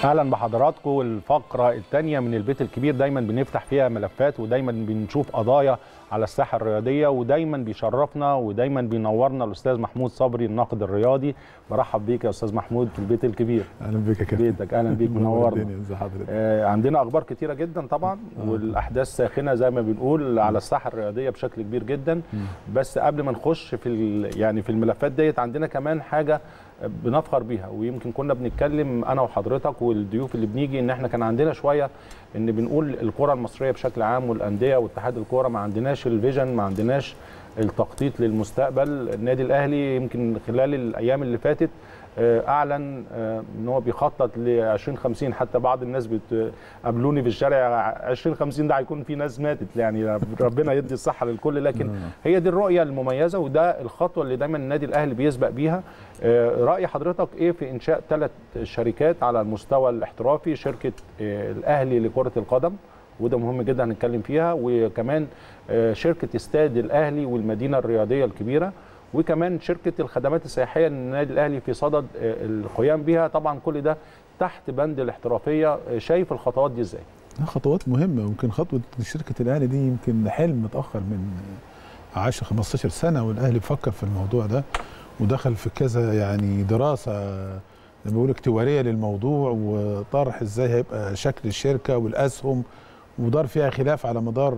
اهلا بحضراتكم الفقره الثانيه من البيت الكبير دايما بنفتح فيها ملفات ودايما بنشوف قضايا على الساحه الرياضيه ودايما بيشرفنا ودايما بينورنا الاستاذ محمود صبري الناقد الرياضي برحب بيك يا استاذ محمود في البيت الكبير اهلا بيك يا كابتن بيتك اهلا بيك منورنا الدنيا ازي حضرتك آه عندنا اخبار كتيره جدا طبعا آه. والاحداث ساخنه زي ما بنقول على الساحه الرياضيه بشكل كبير جدا بس قبل ما نخش في ال- يعني في الملفات ديت عندنا كمان حاجه بنفخر بيها ويمكن كنا بنتكلم انا وحضرتك والضيوف اللي بنيجي ان احنا كان عندنا شويه ان بنقول الكره المصريه بشكل عام والانديه واتحاد الكره ما عندناش الفيجن ما عندناش التخطيط للمستقبل النادي الاهلي يمكن خلال الايام اللي فاتت آه، اعلن آه، ان هو بيخطط ل 2050 حتى بعض الناس بتقابلوني في الشارع 2050 ده هيكون في ناس ماتت يعني ربنا يدي الصحه للكل لكن هي دي الرؤيه المميزه وده الخطوه اللي دايما النادي الاهلي بيسبق بيها آه، راي حضرتك ايه في انشاء ثلاث شركات على المستوى الاحترافي شركه آه، الاهلي لكره القدم وده مهم جدا هنتكلم فيها وكمان آه، شركه استاد الاهلي والمدينه الرياضيه الكبيره وكمان شركه الخدمات السياحيه للنادي الاهلي في صدد آه، القيام بها طبعا كل ده تحت بند الاحترافيه آه، شايف الخطوات دي ازاي لا، خطوات مهمه يمكن خطوه شركه الاهلي دي يمكن حلم متاخر من 10 15 سنه والاهلي بيفكر في الموضوع ده ودخل في كذا يعني دراسه زي ما بيقول اكتواريه للموضوع وطرح ازاي هيبقى شكل الشركه والاسهم ودار فيها خلاف على مدار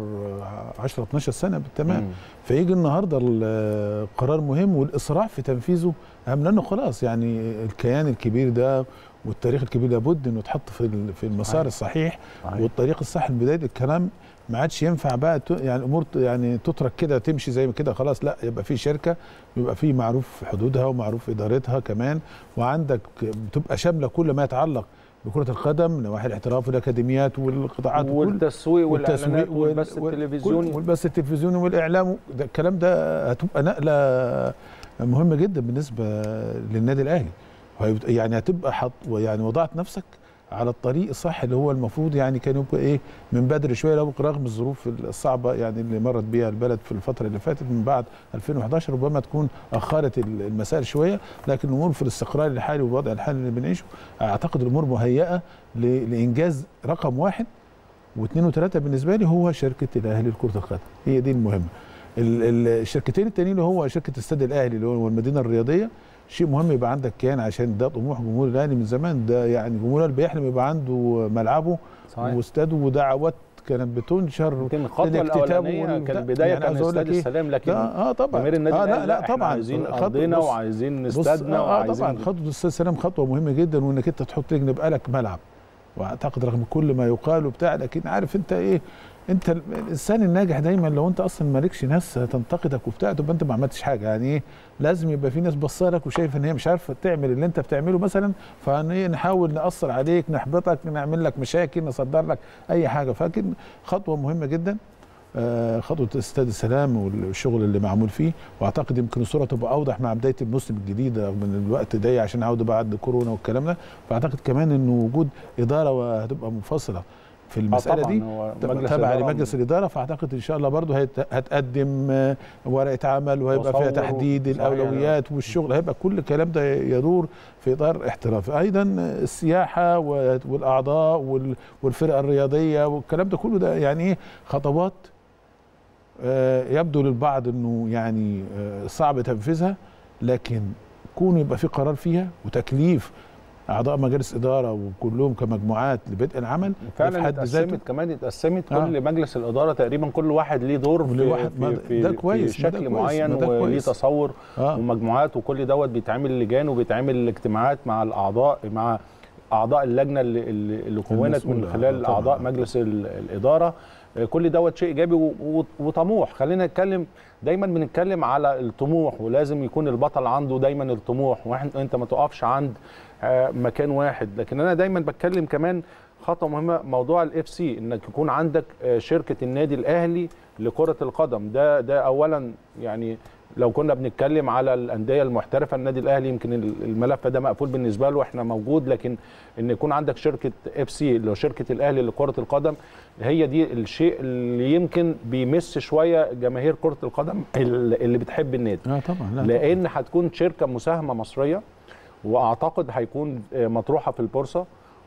10 12 سنه بالتمام مم. فيجي النهارده القرار مهم والاسراع في تنفيذه اهم لانه خلاص يعني الكيان الكبير ده والتاريخ الكبير لابد انه يتحط في ال- في المسار صحيح. الصحيح صحيح. والطريق الصح لبدايه الكلام ما عادش ينفع بقى ت- يعني امور ت- يعني تترك كده تمشي زي ما كده خلاص لا يبقى في شركه يبقى في معروف حدودها ومعروف ادارتها كمان وعندك بتبقى شامله كل ما يتعلق بكره القدم نواحي الاحتراف والاكاديميات والقطاعات وكل والتسويق والاعلانات وال- والبث وال- التلفزيوني كل- والبث التلفزيوني والاعلام ده الكلام ده هتبقى نقله مهمه جدا بالنسبه للنادي الاهلي وهيبت- يعني هتبقى حط يعني وضعت نفسك على الطريق الصح اللي هو المفروض يعني كان يبقى ايه من بدري شويه لو رغم الظروف الصعبه يعني اللي مرت بيها البلد في الفتره اللي فاتت من بعد 2011 ربما تكون اخرت المسائل شويه لكن الامور في الاستقرار الحالي والوضع الحالي اللي بنعيشه اعتقد الامور مهيئه ل- لانجاز رقم واحد واثنين وثلاثه بالنسبه لي هو شركه الاهلي لكره القدم هي دي المهمه ال- ال- الشركتين التانيين اللي هو شركه استاد الاهلي اللي هو المدينه الرياضيه شيء مهم يبقى عندك كيان عشان ده طموح جمهور الاهلي من زمان ده يعني جمهور الاهلي بيحلم يبقى عنده ملعبه صحيح. واستاده ودعوات كانت بتنشر يمكن الخطوه للاكتتاب الاولانيه والبتاع. كان البدايه يعني كان عاوز أقول استاد لك إيه؟ السلام لكن لا اه طبعا جماهير النادي آه الأهلي لا لا إحنا طبعا عايزين خطوة- ارضنا بص- وعايزين بص استادنا اه وعايزين طبعا خطوه الاستاد سلام خطوه مهمه جدا وانك انت تحط رجل يبقى لك ملعب واعتقد رغم كل ما يقال وبتاع لكن عارف انت ايه انت ال- الانسان الناجح دايما لو انت اصلا مالكش ناس تنتقدك وبتاع تبقى انت ما عملتش حاجه يعني ايه لازم يبقى في ناس بصالك وشايف ان هي مش عارفه تعمل اللي انت بتعمله مثلا فنحاول ناثر عليك نحبطك نعمل لك مشاكل نصدر لك اي حاجه فلكن خطوه مهمه جدا آه، خطوه استاد السلام والشغل اللي معمول فيه واعتقد يمكن الصوره تبقى اوضح مع بدايه الموسم الجديد رغم ان الوقت ضيق عشان عوده بعد كورونا والكلام ده فاعتقد كمان انه وجود اداره هتبقى منفصله في المساله طبعاً دي هو تبقى مجلس تابعه الإدارة- لمجلس الاداره فاعتقد ان شاء الله برضه هيت- هتقدم آه، ورقه عمل وهيبقى فيها تصور تحديد صحيح. الاولويات والشغل هيبقى كل الكلام ده يدور في اطار احترافي ايضا السياحه و- والاعضاء وال- والفرق الرياضيه والكلام ده كله ده يعني ايه خطوات آه، يبدو للبعض انه يعني آه، صعب تنفيذها لكن كون يبقى في قرار فيها وتكليف اعضاء مجالس اداره وكلهم كمجموعات لبدء العمل ده في فعلا حد ذاته اتقسمت كمان اتقسمت آه. كل مجلس الاداره تقريبا كل واحد ليه دور كل في, واحد- ما في, ده- في, ده كويس، في ما ده شكل كويس، معين ما ده وليه كويس. تصور اه ومجموعات وكل دوت بيتعمل لجان وبيتعمل اجتماعات مع الاعضاء مع اعضاء اللجنه اللي, اللي اللي كونت من المسؤولة، خلال طبعاً. اعضاء مجلس ال- الاداره آه، كل دوت شيء ايجابي و- و- وطموح خلينا نتكلم دايما بنتكلم على الطموح ولازم يكون البطل عنده دايما الطموح واحد انت ما تقفش عند آه، مكان واحد لكن انا دايما بتكلم كمان خطوه مهمه موضوع الاف سي انك يكون عندك آه، شركه النادي الاهلي لكره القدم ده ده اولا يعني لو كنا بنتكلم على الانديه المحترفه النادي الاهلي يمكن الملف ده مقفول بالنسبه له احنا موجود لكن ان يكون عندك شركه اف سي اللي هو شركه الاهلي لكره القدم هي دي الشيء اللي يمكن بيمس شويه جماهير كره القدم اللي بتحب النادي اه طبعا لا لان هتكون شركه مساهمه مصريه واعتقد هيكون مطروحه في البورصه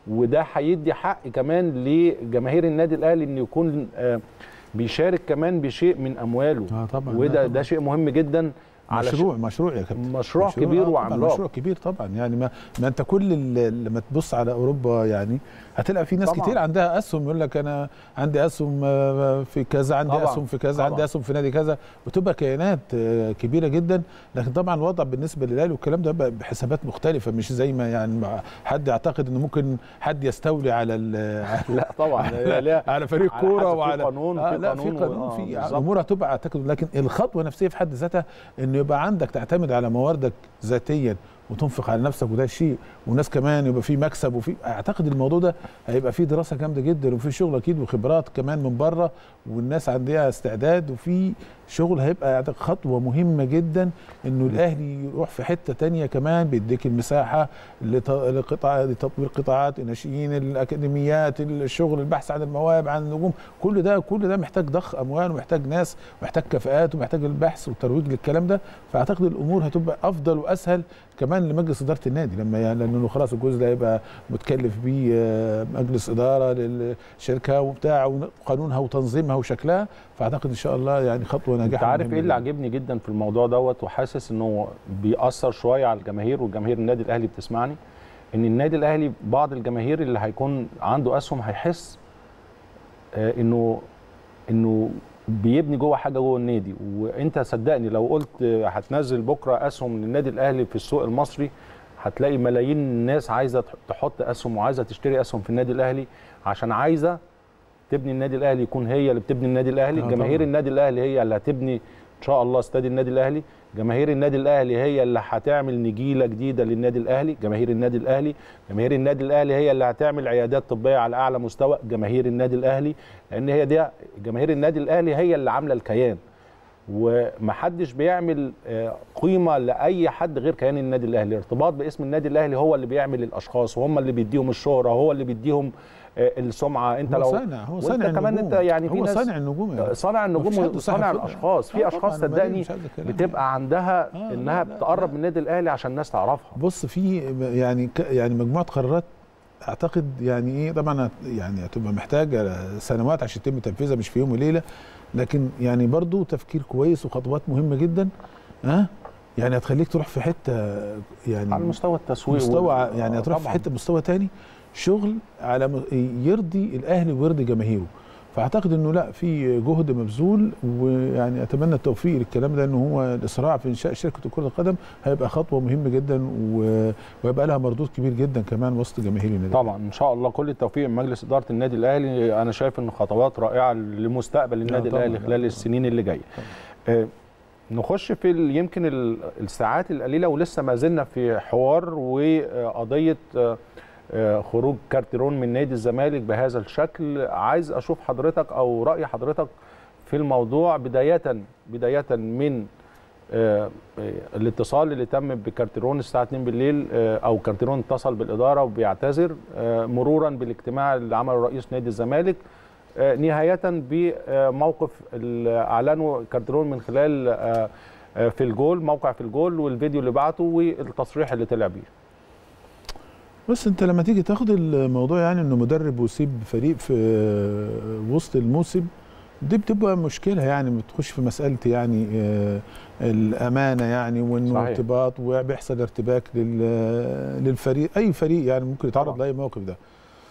وده هيدي حق كمان لجماهير النادي الاهلي ان يكون آه، بيشارك كمان بشيء من امواله اه طبعا وده لا ده شيء مهم جدا على مشروع مشروع يا كابتن مشروع كبير آه طبعاً، وعملاق. مشروع كبير طبعا يعني ما, ما انت كل ال- لما تبص على اوروبا يعني هتلاقي في ناس طبعاً. كتير عندها اسهم يقول لك انا عندي اسهم آه، في كذا عندي طبعاً، اسهم في كذا طبعاً. عندي اسهم في نادي كذا وتبقى كيانات آه، كبيره جدا لكن طبعا الوضع بالنسبه للاهلي والكلام ده بقى بحسابات مختلفه مش زي ما يعني مع- حد يعتقد ان ممكن حد يستولي على ال- لا طبعا لا لا على فريق على كوره حسب في وعلى قانون- آه في لا في قانون و- قانون آه، في بالظبط. امور هتبقى اعتقد لكن الخطوه نفسها في حد ذاتها انه يبقى عندك تعتمد على مواردك ذاتيا وتنفق على نفسك وده شيء وناس كمان يبقى في مكسب وفي اعتقد الموضوع ده هيبقى فيه دراسه جامده جدا وفي شغل اكيد وخبرات كمان من بره والناس عندها استعداد وفي شغل هيبقى أعتقد خطوه مهمه جدا انه الاهلي يروح في حته تانية كمان بيديك المساحه لط- لقطاع لتطوير قطاعات الناشئين الاكاديميات الشغل البحث عن المواهب عن النجوم كل ده كل ده محتاج ضخ اموال ومحتاج ناس ومحتاج كفاءات ومحتاج البحث والترويج للكلام ده فاعتقد الامور هتبقى افضل واسهل كمان لمجلس اداره النادي لما يعني لانه خلاص الجزء ده هيبقى متكلف بيه آه، مجلس اداره للشركه وبتاع وقانونها وتنظيمها وشكلها فاعتقد ان شاء الله يعني خطوه انت ناجحه عارف مهمة ايه اللي جداً. عاجبني جدا في الموضوع دوت وحاسس انه بيأثر شويه على الجماهير والجماهير النادي الاهلي بتسمعني ان النادي الاهلي بعض الجماهير اللي هيكون عنده اسهم هيحس آه، انه انه بيبني جوه حاجه جوه النادي وانت صدقني لو قلت آه، هتنزل بكره اسهم للنادي الاهلي في السوق المصري هتلاقي ملايين الناس عايزه تحط اسهم وعايزه تشتري اسهم في النادي الاهلي عشان عايزه تبني النادي الاهلي يكون هي اللي بتبني النادي الاهلي آه جماهير طبعاً. النادي الاهلي هي اللي هتبني ان شاء الله استاد النادي الاهلي جماهير النادي الاهلي هي اللي هتعمل نجيله جديده للنادي الاهلي جماهير النادي الاهلي جماهير النادي الاهلي هي اللي هتعمل عيادات طبيه على اعلى مستوى جماهير النادي الاهلي لان هي دي جماهير النادي الاهلي هي اللي عامله الكيان ومحدش بيعمل آه، قيمه لاي حد غير كيان النادي الاهلي الارتباط باسم النادي الاهلي هو اللي بيعمل الاشخاص وهم اللي بيديهم الشهره هو اللي بيديهم آه، السمعه انت هو لو صانع هو وانت صانع كمان النجوم. انت يعني في هو ناس صانع النجوم يعني. صانع النجوم مفيش حد صاحب وصانع فكرة. الاشخاص في آه اشخاص طبعاً، صدقني مش هذا الكلام بتبقى عندها آه، انها لا، لا، بتقرب لا. من النادي الاهلي عشان الناس تعرفها بص في يعني ك- يعني مجموعه قرارات اعتقد يعني ايه طبعا هت- يعني هتبقى محتاجه سنوات عشان يتم تنفيذها مش في يوم وليله لكن يعني برضو تفكير كويس وخطوات مهمه جدا ها يعني هتخليك تروح في حته يعني على مستوى التسويق مستوى وال- يعني آه، هتروح في طبعاً. حته مستوى تاني شغل على م- يرضي الاهلي ويرضي جماهيره فاعتقد انه لا في جهد مبذول ويعني اتمنى التوفيق للكلام ده ان هو الاسراع في انشاء شركه كره القدم هيبقى خطوه مهمه جدا و- وهيبقى لها مردود كبير جدا كمان وسط جماهير النادي طبعا ان شاء الله كل التوفيق من مجلس اداره النادي الاهلي انا شايف ان خطوات رائعه لمستقبل النادي طبعاً، الاهلي لا، خلال طبعاً. السنين اللي جايه آه، نخش في ال- يمكن ال- الساعات القليله ولسه ما زلنا في حوار وقضيه آه، آه، خروج كارتيرون من نادي الزمالك بهذا الشكل عايز اشوف حضرتك او راي حضرتك في الموضوع بدايه بدايه من آه، آه، الاتصال اللي تم بكارتيرون الساعه 2 بالليل آه، او كارتيرون اتصل بالاداره وبيعتذر آه، مرورا بالاجتماع اللي عمله رئيس نادي الزمالك آه، نهايه بموقف اللي اعلنه كارتيرون من خلال آه، آه، في الجول موقع في الجول والفيديو اللي بعته والتصريح اللي طلع بيه بس انت لما تيجي تاخد الموضوع يعني انه مدرب ويسيب فريق في وسط الموسم دي بتبقى مشكله يعني بتخش في مساله يعني آه، الامانه يعني وانه صحيح. ارتباط وبيحصل ارتباك لل- للفريق اي فريق يعني ممكن يتعرض طبعا. لاي موقف ده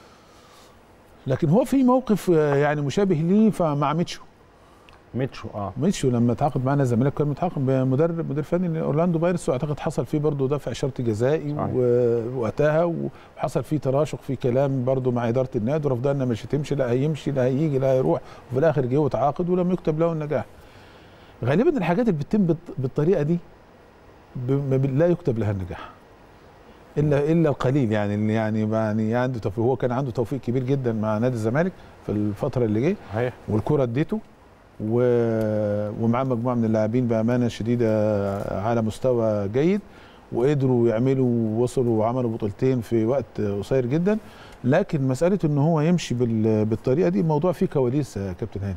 لكن هو في موقف آه، يعني مشابه ليه فمع ميتشو ميتشو اه ميتشو لما تعاقد معنا الزمالك كان متعاقد بمدرب مدير فني اورلاندو بايرتس واعتقد حصل فيه برضه دفع شرط جزائي صحيح. و- وقتها وحصل فيه تراشق في كلام برضه مع اداره النادي ورفضها انها مش هتمشي لا هيمشي لا هيجي لا هيروح وفي الاخر جه وتعاقد ولم يكتب له النجاح. غالبا الحاجات اللي بتتم بالط- بالطريقه دي ب- ما ب- لا يكتب لها النجاح. الا الا القليل يعني اللي يعني يعني عنده توفيق هو كان عنده توفيق كبير جدا مع نادي الزمالك في الفتره اللي جايه صحيح والكره اديته و... ومعاه مجموعه من اللاعبين بامانه شديده على مستوى جيد وقدروا يعملوا وصلوا وعملوا بطولتين في وقت قصير جدا لكن مساله ان هو يمشي بال... بالطريقه دي موضوع فيه كواليس يا كابتن هاني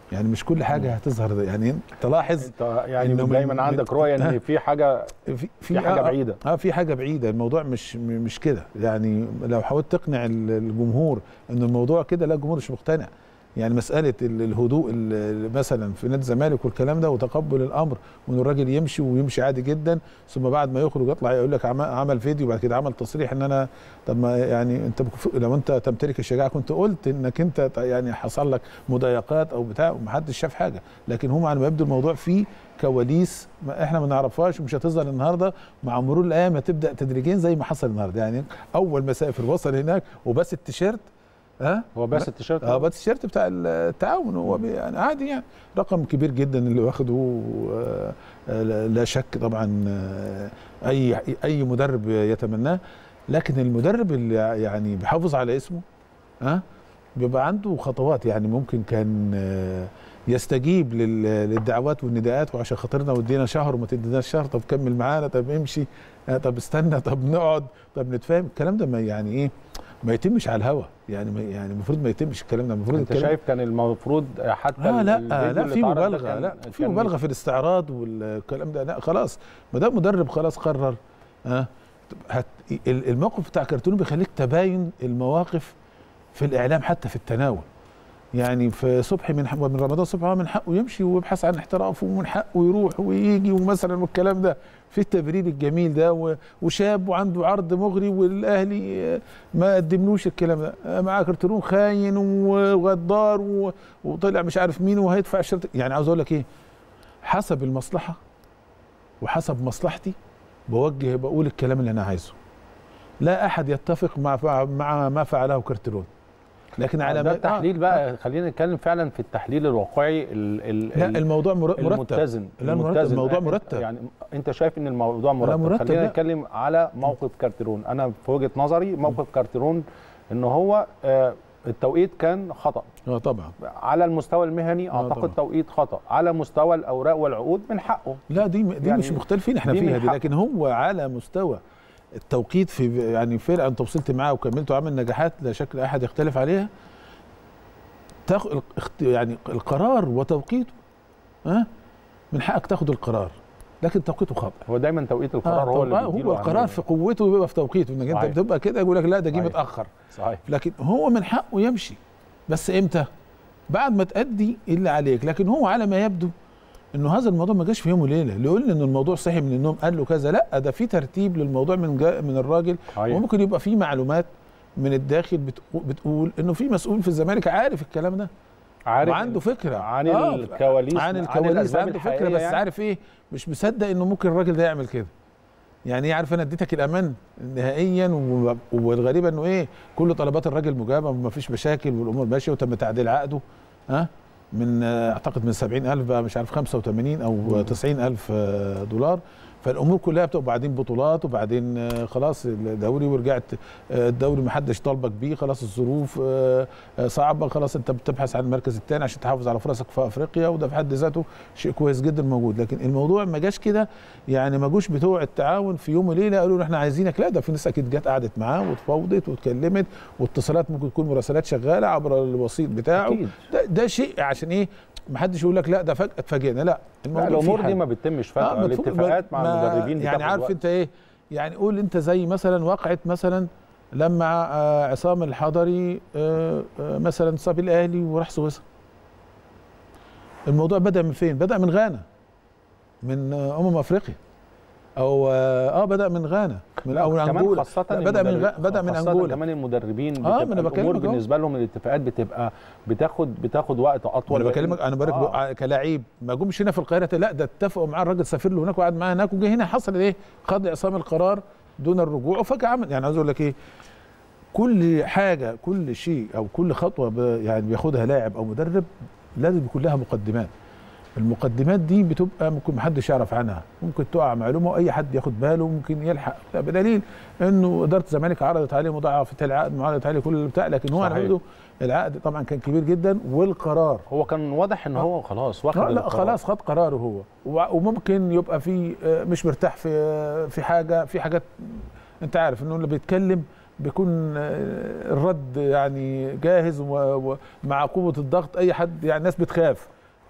يعني مش كل حاجه هتظهر يعني تلاحظ انت يعني إنه من- دايما من- عندك رؤيه ها؟ ان في حاجه في في حاجه آه، بعيده اه في حاجه بعيده الموضوع مش م- مش كده يعني لو حاولت تقنع ال- الجمهور ان الموضوع كده لا الجمهور مش مقتنع يعني مساله ال- الهدوء ال- مثلا في نادي الزمالك والكلام ده وتقبل الامر وان الراجل يمشي ويمشي عادي جدا ثم بعد ما يخرج يطلع يقول لك عم- عمل فيديو بعد كده عمل تصريح ان انا طب ما يعني انت بك- لو انت تمتلك الشجاعه كنت قلت انك انت ت- يعني حصل لك مضايقات او بتاع ومحدش شاف حاجه لكن هم على ما يبدو الموضوع فيه كواليس ما احنا ما نعرفهاش ومش هتظهر النهارده مع مرور الايام هتبدا تدريجيا زي ما حصل النهارده يعني اول ما سافر وصل هناك وبس التيشيرت ها هو بس التيشيرت اه بس التيشيرت بتاع التعاون هو بي- يعني عادي يعني رقم كبير جدا اللي واخده آه، آه، لا- لا شك طبعا آه، اي اي مدرب يتمناه لكن المدرب اللي يعني بيحافظ على اسمه ها بيبقى عنده خطوات يعني ممكن كان آه، يستجيب لل- للدعوات والنداءات وعشان خاطرنا ودينا شهر وما تديناش شهر طب كمل معانا طب امشي آه، طب استنى طب نقعد طب نتفاهم الكلام ده ما يعني ايه ما يتمش على الهوا يعني ما يعني المفروض ما يتمش الكلام ده المفروض انت الكلام شايف كان المفروض حتى لا لا الفيديو لا اللي في اتعرض ده مبالغه كان- لا في كان مبالغه في الاستعراض والكلام ده لا خلاص ما دام مدرب خلاص قرر ها هت ال- الموقف بتاع كرتون بيخليك تباين المواقف في الاعلام حتى في التناول يعني في صبحي من حق من رمضان صبحي هو من حقه يمشي ويبحث عن احترافه ومن حقه يروح ويجي ومثلا والكلام ده في التبرير الجميل ده و- وشاب وعنده عرض مغري والاهلي آه، ما قدملوش الكلام ده آه، معاه كرتون خاين وغدار و- وطلع مش عارف مين وهيدفع الشرط يعني عاوز اقول لك ايه حسب المصلحه وحسب مصلحتي بوجه بقول الكلام اللي انا عايزه لا احد يتفق مع فع- مع ما فعله كرتون لكن على ده ما- التحليل بقى خلينا نتكلم فعلا في التحليل الواقعي ال ال لا ال- الموضوع مر- مرتب المتزن لا، مرتب. المتزن. الموضوع أنت- مرتب. يعني انت شايف ان الموضوع مرتب, مرتب، خلينا لا. نتكلم على موقف كارتيرون انا في وجهه نظري موقف كارتيرون ان هو آه، التوقيت كان خطا اه طبعا على المستوى المهني آه، اعتقد طبعا. توقيت خطا على مستوى الاوراق والعقود من حقه لا دي دي يعني مش مختلفين احنا دي من فيها دي حقه. لكن هو على مستوى التوقيت في يعني فرقه انت وصلت معاه وكملت وعمل نجاحات لا شك احد يختلف عليها تاخد يعني القرار وتوقيته ها من حقك تاخد القرار لكن توقيته خطا هو دايما توقيت القرار هو اللي هو بيديله القرار أهمية. في قوته بيبقى في توقيته انك انت صحيح. بتبقى كده يقول لك لا ده جه صحيح. متاخر صحيح لكن هو من حقه يمشي بس امتى بعد ما تأدي اللي عليك لكن هو على ما يبدو انه هذا الموضوع ما جاش في يوم وليله اللي يقول ان الموضوع صحي من النوم قال له كذا لا ده في ترتيب للموضوع من جا من الراجل صحيح. وممكن يبقى في معلومات من الداخل بتقو- بتقول انه في مسؤول في الزمالك عارف الكلام ده عارف وعنده فكره عن آه، الكواليس عن عن الكواليس الأسباب عنده فكره الحقيقية بس يعني. عارف ايه مش مصدق انه ممكن الراجل ده يعمل كده يعني ايه عارف انا اديتك الامان نهائيا و- والغريبه انه ايه كل طلبات الراجل مجابه وما فيش مشاكل والامور ماشيه وتم تعديل عقده ها من آه، اعتقد من 70000 بقى مش عارف 85 او 90000 آه، دولار فالامور كلها بتبقى بعدين بطولات وبعدين آه، خلاص الدوري ورجعت آه، الدوري ما حدش طالبك بيه خلاص الظروف آه، آه، صعبه خلاص انت بتبحث عن المركز الثاني عشان تحافظ على فرصك في افريقيا وده في حد ذاته شيء كويس جدا موجود لكن الموضوع ما جاش كده يعني ما جوش بتوع التعاون في يوم وليله قالوا له احنا عايزينك لا ده في ناس اكيد جت قعدت معاه واتفاوضت واتكلمت واتصالات ممكن تكون مراسلات شغاله عبر الوسيط بتاعه أكيد. ده, ده شيء عشان ايه ما حدش يقول لك لا ده فجاه اتفاجئنا لا لا الموضوع الامور فيه دي حل. ما بتتمش آه، فجاه مدفوع- الاتفاقات مع ما- المدربين يعني بتاخد عارف وقت. انت ايه يعني قول انت زي مثلا وقعت مثلا لما آه، عصام الحضري آه، آه، مثلا صاب الاهلي وراح سويسرا الموضوع بدا من فين بدا من غانا من آه، امم افريقيا او اه آه، بدا من غانا من لا او من كمان انجولا خاصة لا، بدا من المدرب- غ... بدا من خاصة انجولا كمان المدربين آه، ما بتبقى أنا الامور بكلمك أهو. بالنسبه لهم الاتفاقات بتبقى بتاخد بتاخد وقت اطول انا بكلمك انا بارك آه. آه. كلاعب ما جمش هنا في القاهره لا ده اتفقوا معاه الراجل سافر له هناك وقعد معاه هناك وجه هنا حصل ايه خد عصام القرار دون الرجوع وفجاه عمل يعني عايز اقول لك ايه كل حاجه كل شيء او كل خطوه ب يعني بياخدها لاعب او مدرب لازم يكون لها مقدمات المقدمات دي بتبقى ممكن محدش يعرف عنها ممكن تقع معلومه واي حد ياخد باله ممكن يلحق لا بدليل انه اداره الزمالك عرضت عليه مضاعفه العقد عرضت عليه كل بتاع لكن هو صحيح. عنده العقد طبعا كان كبير جدا والقرار هو كان واضح ان هو خلاص واخد لا, لا القرار. خلاص خد قراره هو و- وممكن يبقى في آه، مش مرتاح في آه، في حاجه في حاجات انت عارف انه اللي بيتكلم بيكون آه، الرد يعني جاهز و- ومع قوه الضغط اي حد يعني الناس بتخاف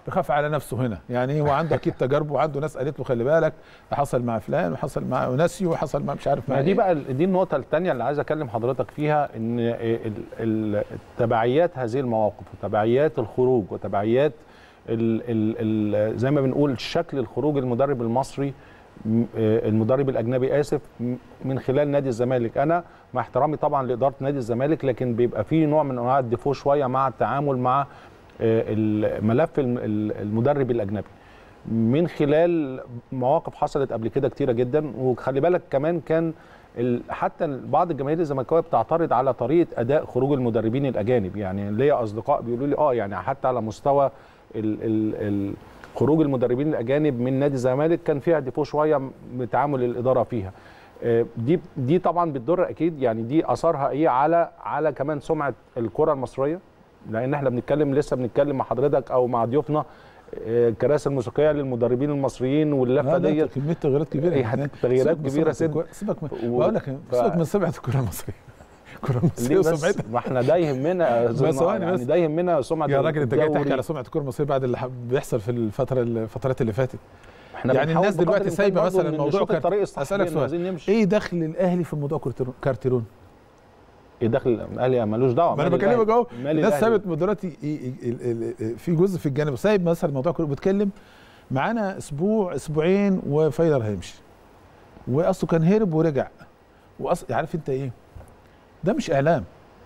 بيخاف على نفسه هنا يعني هو عنده اكيد تجارب وعنده ناس قالت له خلي بالك حصل مع فلان وحصل مع ناسي وحصل مع مش عارف مع ما دي إيه. بقى دي النقطة الثانية اللي عايز أكلم حضرتك فيها إن ال- ال- تبعيات هذه المواقف وتبعيات الخروج وتبعيات ال ال ال زي ما بنقول شكل الخروج المدرب المصري م- آه، المدرب الأجنبي آسف م- من خلال نادي الزمالك أنا مع احترامي طبعا لإدارة نادي الزمالك لكن بيبقى فيه نوع من أنواع الديفو شوية مع التعامل مع آه، الملف الم- ال- المدرب الأجنبي من خلال مواقف حصلت قبل كده كتيره جدا وخلي بالك كمان كان ال- حتى بعض الجماهير الزملكاويه بتعترض على طريقه اداء خروج المدربين الاجانب يعني ليا اصدقاء بيقولوا لي اه يعني حتى على مستوى ال ال ال خروج المدربين الاجانب من نادي الزمالك كان فيها ديفو شويه من تعامل الاداره فيها آه، دي دي طبعا بتضر اكيد يعني دي اثرها ايه على على كمان سمعه الكره المصريه لان احنا بنتكلم لسه بنتكلم مع حضرتك او مع ضيوفنا آه، الكراسي الموسيقيه للمدربين المصريين واللفه لا، لا، ديت كميه تغييرات كبيره إيه، يعني. تغييرات سيبك من كبيرة سمعة سد. الكرة- سيبك من و- بقول لك ف- سيبك من سمعه الكره المصريه الكره ليه المصريه بس وسمعتها ما احنا ده يهمنا بس ثواني يعني بس. ده يهمنا سمعه يا راجل انت جاي تحكي الدوري. على سمعه الكره المصريه بعد اللي ح- بيحصل في الفتره الفترات اللي فاتت احنا يعني بنحاول الناس بقدر دلوقتي الإمكان سايبه برضو مثلا إن موضوع نشوف كارت- الطريق الصح أسألك لأن سؤال. عايزين نمشي ايه دخل الاهلي في موضوع كارتيرون- كارتيرون ايه دخل الاهلي ملوش دعوه ما انا مال بكلمك اهو الأهلي. مال الناس الأهلي. سابت دلوقتي ي- ي- ال- ال- في جزء في الجانب سايب مثلا موضوع كله بيتكلم معانا اسبوع اسبوعين وفايلر هيمشي واصله كان هرب ورجع واصل عارف انت ايه ده مش اعلام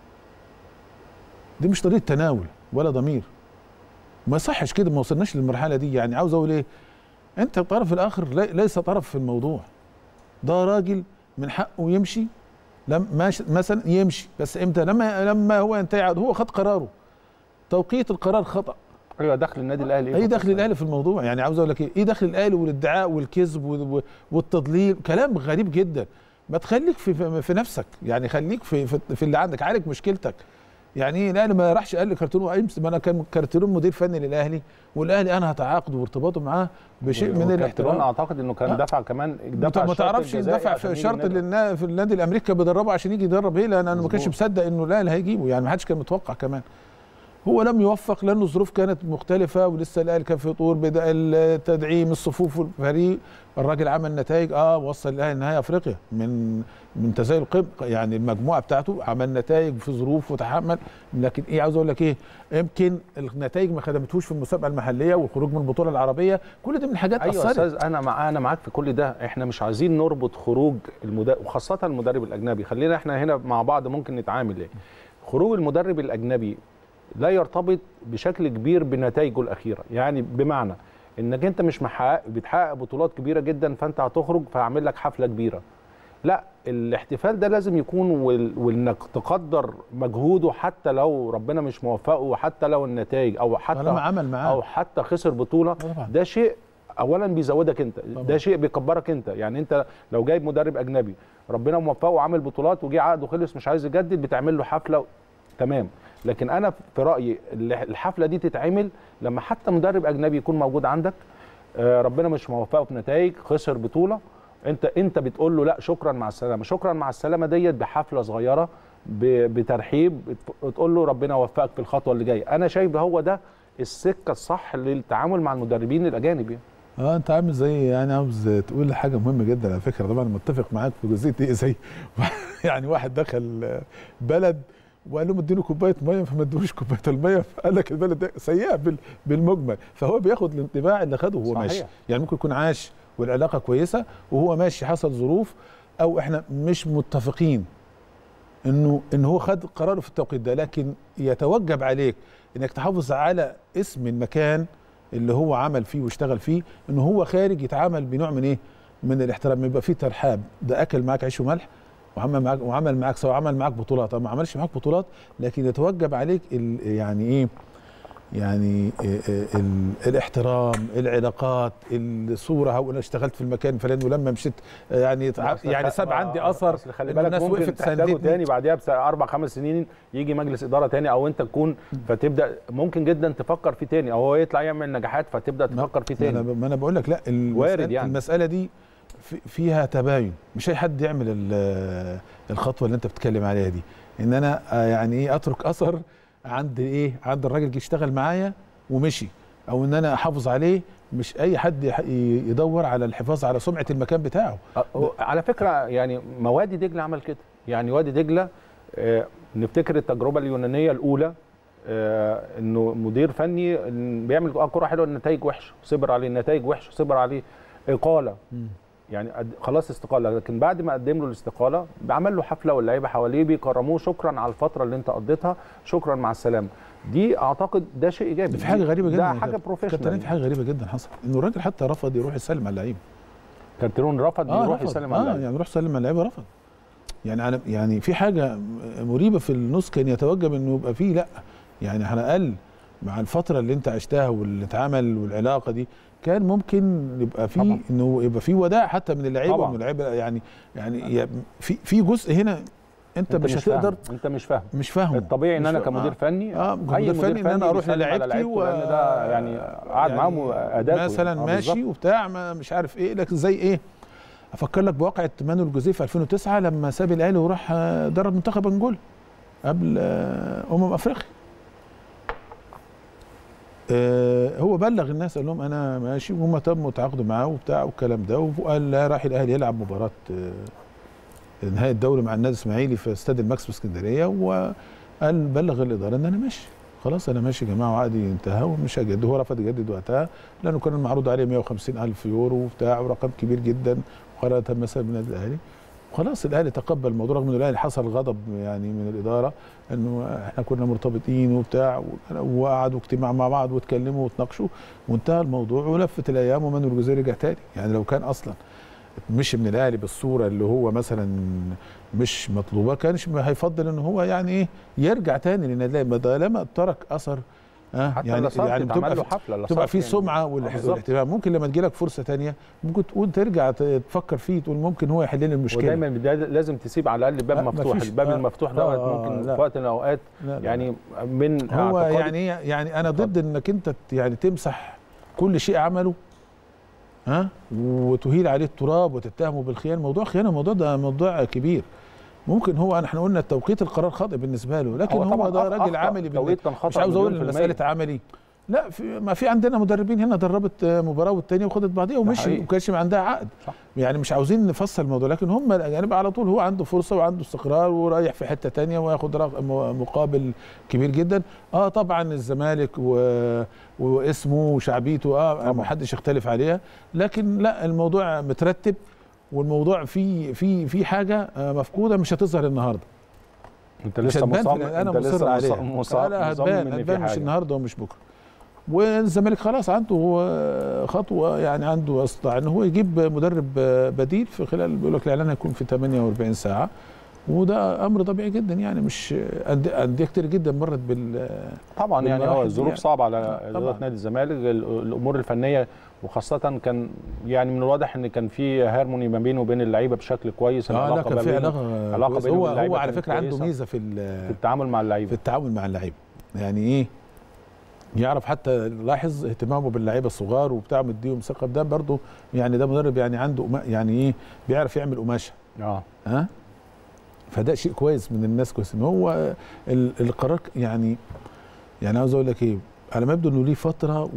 دي مش طريقه تناول ولا ضمير ما يصحش كده ما وصلناش للمرحله دي يعني عاوز اقول ايه انت الطرف الاخر لي- ليس طرف في الموضوع ده راجل من حقه يمشي لم ماش مثلا يمشي بس امتى لما لما هو ينتهي عقده هو خد قراره توقيت القرار خطا ايوه دخل النادي الاهلي ايه دخل الاهلي في الموضوع يعني عاوز اقول لك ايه ايه دخل الاهلي والادعاء والكذب وال- والتضليل كلام غريب جدا ما تخليك في في, في نفسك يعني خليك في, في في اللي عندك عالج مشكلتك يعني ايه الاهلي ما راحش قال لي كارتيرون وأمس- ما انا كان كارتيرون مدير فني للاهلي والاهلي انا هتعاقد وارتباطه معاه بشيء من والكابتن الاحترام اعتقد انه كان آه. دفع كمان انت دفع ما الشرط تعرفش الجزائي دفع عشان في يجي شرط النادي. للنا في النادي الامريكي بيدربه عشان يجي يدرب ايه لان انا ما كانش مظبوط. مصدق انه الاهلي هيجيبه يعني ما حدش كان متوقع كمان هو لم يوفق لانه الظروف كانت مختلفه ولسه الاهلي كان في طور بدا التدعيم الصفوف والفريق الراجل عمل نتائج اه وصل الاهلي نهائي افريقيا من من تزايل القب يعني المجموعه بتاعته عمل نتائج في ظروف وتحمل لكن ايه عاوز اقول لك ايه يمكن النتائج ما خدمتهوش في المسابقه المحليه والخروج من البطوله العربيه كل دي من الحاجات ايوه يا اثرت استاذ انا مع انا معاك في كل ده احنا مش عايزين نربط خروج المدرب وخاصه المدرب الاجنبي خلينا احنا هنا مع بعض ممكن نتعامل ايه خروج المدرب الاجنبي لا يرتبط بشكل كبير بنتائجه الاخيره يعني بمعنى انك انت مش محقق بتحقق بطولات كبيره جدا فانت هتخرج فهعمل لك حفله كبيره لا الاحتفال ده لازم يكون وال- وانك تقدر مجهوده حتى لو ربنا مش موفقه وحتى لو النتائج او حتى طالما عمل معاه او حتى خسر بطوله طبعا. ده شيء اولا بيزودك انت طبعا. ده شيء بيكبرك انت يعني انت لو جايب مدرب اجنبي ربنا موفقه وعامل بطولات وجه عقده خلص مش عايز يجدد بتعمل له حفله تمام لكن انا في رايي اللي- الحفله دي تتعمل لما حتى مدرب اجنبي يكون موجود عندك آه، ربنا مش موفقه في نتائج خسر بطوله انت انت بتقول له لا شكرا مع السلامه شكرا مع السلامه ديت بحفله صغيره ب- بترحيب بت- تقول له ربنا يوفقك في الخطوه اللي جايه انا شايف هو ده السكه الصح للتعامل مع المدربين الاجانب يعني. اه انت عامل زي يعني عاوز تقول حاجه مهمه جدا على فكره طبعا متفق معاك في جزئيه ايه زي يعني واحد دخل بلد وقال لهم اديله كوبايه ميه فما ادوش كوبايه الميه فقال لك البلد ده سيئه بال- بالمجمل فهو بياخد الانطباع اللي خده وهو صحيح. ماشي يعني ممكن يكون عاش والعلاقه كويسه وهو ماشي حصل ظروف او احنا مش متفقين انه ان هو خد قراره في التوقيت ده لكن يتوجب عليك انك تحافظ على اسم المكان اللي هو عمل فيه واشتغل فيه ان هو خارج يتعامل بنوع من ايه من الاحترام يبقى فيه ترحاب ده اكل معاك عيش وملح وعمل معاك وعمل معاك سواء عمل معاك بطولات او ما عملش معاك بطولات لكن يتوجب عليك ال يعني ايه يعني إيه إيه ال الاحترام العلاقات الصوره هو انا اشتغلت في المكان الفلاني ولما مشيت آه، يعني تع- أصل يعني خ- ساب ما- عندي اثر أصل خلي إن بالك الناس ممكن وقفت تحتاجه ساندتني. تاني بعديها باربع خمس سنين يجي مجلس اداره تاني او انت تكون فتبدا ممكن جدا تفكر فيه تاني او هو يطلع يعمل نجاحات فتبدا تفكر فيه ما انا تاني ما انا بقول لك لا المسألة, وارد يعني. المساله دي في- فيها تباين مش اي حد يعمل ال- الخطوه اللي انت بتتكلم عليها دي ان انا آه، يعني ايه اترك اثر عند ايه عند الراجل اللي اشتغل معايا ومشي او ان انا احافظ عليه مش اي حد يح- يدور على الحفاظ على سمعه المكان بتاعه أه، هو على فكره يعني ما وادي دجله عمل كده يعني وادي دجله آه، نفتكر التجربه اليونانيه الاولى آه، انه مدير فني إن بيعمل آه، كره حلوه النتائج وحشه صبر عليه النتائج وحشه صبر عليه اقاله يعني قد- خلاص استقاله لكن بعد ما قدم له الاستقاله عمل له حفله واللعيبه حواليه بيكرموه شكرا على الفتره اللي انت قضيتها شكرا مع السلامه دي اعتقد ده شيء ايجابي في حاجه غريبه جدا ده يا حاجه كابتن. كابتن بروفيشنال في حاجه غريبه جدا حصل انه الراجل حتى رفض يروح يسلم على اللعيبه كارتيرون رفض يروح رفض. يسلم اه على اللعيبة. يعني يروح يسلم على اللعيبه رفض يعني على يعني في حاجه مريبه في النص كان يتوجب انه يبقى فيه لا يعني على الاقل مع الفتره اللي انت عشتها واللي اتعمل والعلاقه دي كان ممكن يبقى في طبعا. انه يبقى في وداع حتى من اللعيبه طبعا. ومن اللعيبه يعني يعني ي- في في جزء هنا انت, مش فاهم. هتقدر انت مش فاهم مش فاهمه الطبيعي ان مش انا فاهم. كمدير آه. فني اه أي مدير فني ان انا اروح بيسلم على للعيبتي لعيبته، و لأن ده يعني قعد معاهم اداته مثلا آه، ماشي بالظبط. وبتاع ما مش عارف ايه لكن زي ايه افكر لك بواقعه مانويل جوزيه في 2009 لما ساب الاهلي وراح آه، درب منتخب انجولا قبل آه، امم افريقيا آه، هو بلغ الناس قال لهم انا ماشي وهم تموا تعاقدوا معاه وبتاع والكلام ده وقال لا راح الاهلي يلعب مباراه آه، نهائي الدوري مع النادي الاسماعيلي في استاد الماكس في اسكندريه وقال بلغ الاداره ان انا ماشي خلاص انا ماشي يا جماعه وعقدي انتهى ومش هجدد هو رفض يجدد وقتها لانه كان المعروض عليه 150 الف يورو وبتاع ورقم كبير جدا مقارنه مثلا بالنادي الاهلي خلاص الاهلي تقبل الموضوع رغم ان الاهلي حصل غضب يعني من الاداره انه احنا كنا مرتبطين وبتاع وقعدوا اجتماع مع بعض واتكلموا واتناقشوا وانتهى الموضوع ولفت الايام ومانويل جوزيه رجع تاني يعني لو كان اصلا مشي من الاهلي بالصوره اللي هو مثلا مش مطلوبه كانش هيفضل ان هو يعني ايه يرجع تاني للنادي الأهلي. ما طالما ترك اثر آه حتى يعني لاسارتي يعني اتعمل بتبقى له في حفله تبقى في لاسارتي سمعه آه، والح- بالظبط. والاهتمام ممكن لما تجيلك فرصه تانية ممكن تقول ترجع ت- تفكر فيه تقول ممكن هو يحل لي المشكله ودايما بدا- لازم تسيب على الاقل باب آه، مفتوح مفيش- الباب آه، المفتوح آه، دوت آه، ممكن لا. في وقت من الاوقات لا لا يعني من هو اعتقادي يعني ايه يعني انا ضد انك انت ت- يعني تمسح كل شيء عمله ها وتهيل عليه التراب وتتهمه بالخيانه موضوع خيانه الموضوع ده موضوع كبير ممكن هو احنا قلنا توقيت القرار خاطئ بالنسبه له لكن هو, طبعاً ده أخ- راجل أخطأ. عملي بالله. توقيت كان خطأ مش عاوز مليون اقول في مساله المية. عملي لا في ما في عندنا مدربين هنا دربت آه، مباراه والتانيه وخدت بعضيها ومشي حقيقي. وما كانش عندها عقد صح. يعني مش عاوزين نفصل الموضوع لكن هم الاجانب على طول هو عنده فرصه وعنده استقرار ورايح في حته تانية وياخد رق- م- مقابل كبير جدا اه طبعا الزمالك و... واسمه وشعبيته اه طبعاً. ما حدش يختلف عليها لكن لا الموضوع مترتب والموضوع في في في حاجه آه، مفقوده مش هتظهر النهارده انت مش لسه هتبان في مصمم ال- انا انت لسه مصر عليها مص- مص- لا لا مصمم هتبان إن في هتبان مش حاجة. النهارده ومش بكره والزمالك خلاص عنده آه، خطوه يعني عنده استطاع ان هو يجيب مدرب آه، بديل في خلال بيقول لك الاعلان هيكون في 48 ساعه وده امر طبيعي جدا يعني مش أند- انديه كتير جدا مرت بال طبعا يعني بالمراحل هو دي الظروف يعني. صعبه على طبعاً. اداره نادي الزمالك ال- الامور الفنيه وخاصه كان يعني من الواضح ان كان في هارموني ما بينه وبين اللعيبه بشكل كويس اه لا العلاقة كان ما في بينه- علاقه علاقة كويسة. بينه هو واللعيبة هو على كانت فكره عنده كويسة. ميزه في في ال- التعامل مع في اللعيبه التعامل مع اللعيبه يعني ايه يعرف حتى لاحظ اهتمامه باللعيبه الصغار وبتاع مديهم ثقه ده برضه يعني ده مدرب يعني عنده قما- يعني ايه بيعرف يعمل قماشه اه ها فده شيء كويس من الناس كويس ان هو ال- القرار ك- يعني يعني عاوز اقول لك ايه على ما يبدو انه ليه فتره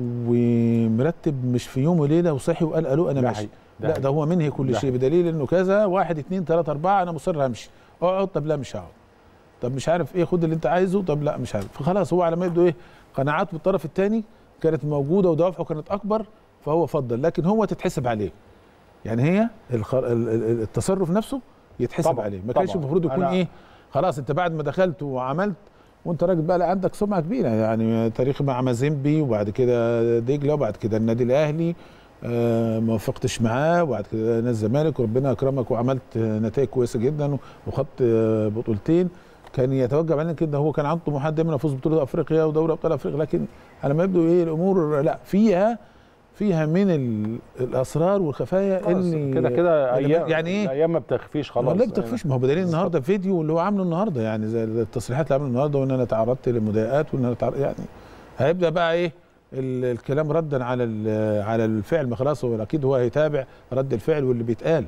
ومرتب مش في يوم وليله وصحي وقال الو انا ده ماشي حقيقي. لا حقيقي. ده هو منهي كل ده شيء حقيقي. بدليل انه كذا واحد اتنين تلاته اربعه انا مصر همشي اقعد طب لا مش هقعد طب مش عارف ايه خد اللي انت عايزه طب لا مش عارف فخلاص هو على ما يبدو ايه قناعات بالطرف الثاني كانت موجوده ودوافعه كانت اكبر فهو فضل لكن هو تتحسب عليه يعني هي الخ- ال- ال- التصرف نفسه يتحسب طبعاً، عليه ما كانش طبعاً. المفروض يكون أنا- ايه خلاص انت بعد ما دخلت وعملت وانت راجل بقى لا عندك سمعه كبيره يعني تاريخ مع مازيمبي وبعد كده دجله وبعد كده النادي الاهلي آه، ما وفقتش معاه وبعد كده نادي الزمالك وربنا اكرمك وعملت آه، نتائج كويسه جدا وخدت آه، بطولتين كان يتوجب علينا كده هو كان عنده طموحات دايما يفوز ببطوله افريقيا ودوري ابطال افريقيا لكن على ما يبدو ايه الامور لا فيها فيها من ال- الاسرار والخفايا خلاص، اللي كده كده اللي ايام يعني ايه الايام ما بتخفيش خلاص والله بتخفيش ما هو بدليل النهارده فيديو اللي هو عامله النهارده يعني زي التصريحات اللي عامله النهارده وان انا تعرضت لمضايقات وان انا تعرض يعني هيبدا بقى ايه ال- الكلام ردا على ال- على الفعل ما خلاص هو اكيد هو هيتابع رد الفعل واللي بيتقال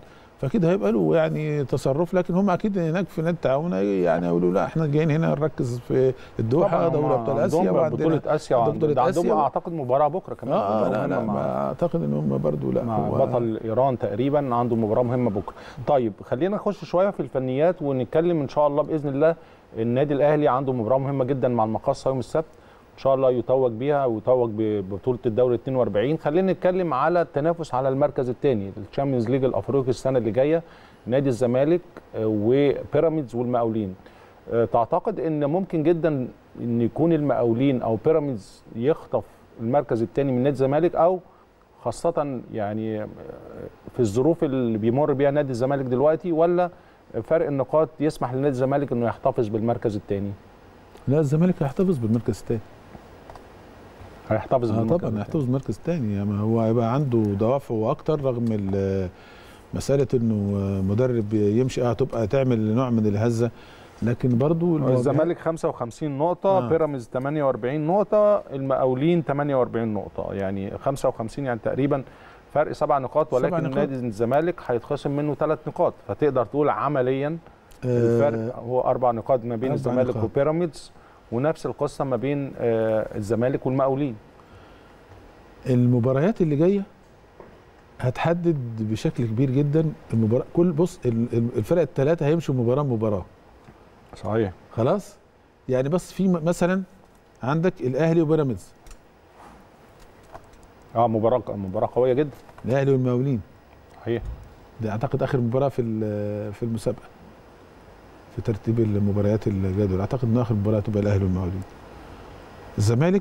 فاكيد هيبقى له يعني تصرف لكن هم اكيد هناك في نادي التعاون يعني يقولوا لا احنا جايين هنا نركز في الدوحه طبعاً هم دوري ابطال اسيا عندهم وعندنا بطوله اسيا عندهم وعند- بطولة ده عندهم آسيا و- اعتقد مباراه بكره كمان اه لا لا مع- ما اعتقد ان هم برضو لا مع هو- بطل ايران تقريبا عنده مباراه مهمه بكره طيب خلينا نخش شويه في الفنيات ونتكلم ان شاء الله باذن الله النادي الاهلي عنده مباراه مهمه جدا مع المقاصه يوم السبت ان شاء الله يتوج بيها ويتوج ببطوله الدوري 42 خلينا نتكلم على التنافس على المركز الثاني الشامبيونز ليج الافريقي السنه اللي جايه نادي الزمالك آه، وبيراميدز والمقاولين آه، تعتقد ان ممكن جدا ان يكون المقاولين او بيراميدز يخطف المركز الثاني من نادي الزمالك او خاصة يعني آه، في الظروف اللي بيمر بيها نادي الزمالك دلوقتي ولا فرق النقاط يسمح لنادي الزمالك انه يحتفظ بالمركز الثاني؟ لا الزمالك هيحتفظ بالمركز الثاني هيحتفظ اه بالمركز طبعا التاني. هيحتفظ بالمركز الثاني يعني هو هيبقى عنده دوافع اكتر رغم ال- مساله انه مدرب يمشي اه هتبقى تعمل نوع من الهزه لكن برضو المواجهات- الزمالك 55 نقطة آه. بيراميدز 48 نقطة المقاولين 48 نقطة يعني 55 يعني تقريبا فرق سبع نقاط سبع ولكن نقاط. نادي الزمالك هيتخصم منه ثلاث نقاط فتقدر تقول عمليا آه، الفرق هو اربع نقاط ما بين أربع الزمالك نقاط. وبيراميدز ونفس القصة ما بين آه، الزمالك والمقاولين المباريات اللي جايه هتحدد بشكل كبير جدا المباراه كل بص ال- ال- الفرق الثلاثه هيمشوا مباراه مباراه صحيح خلاص يعني بس في م- مثلا عندك الاهلي وبيراميدز اه مباراة مباراة قوية جدا الاهلي والمقاولين صحيح دي اعتقد اخر مباراه في ال- في المسابقه في ترتيب المباريات الجدول اعتقد ان اخر مباراه تبقى الاهلي والمقاولين الزمالك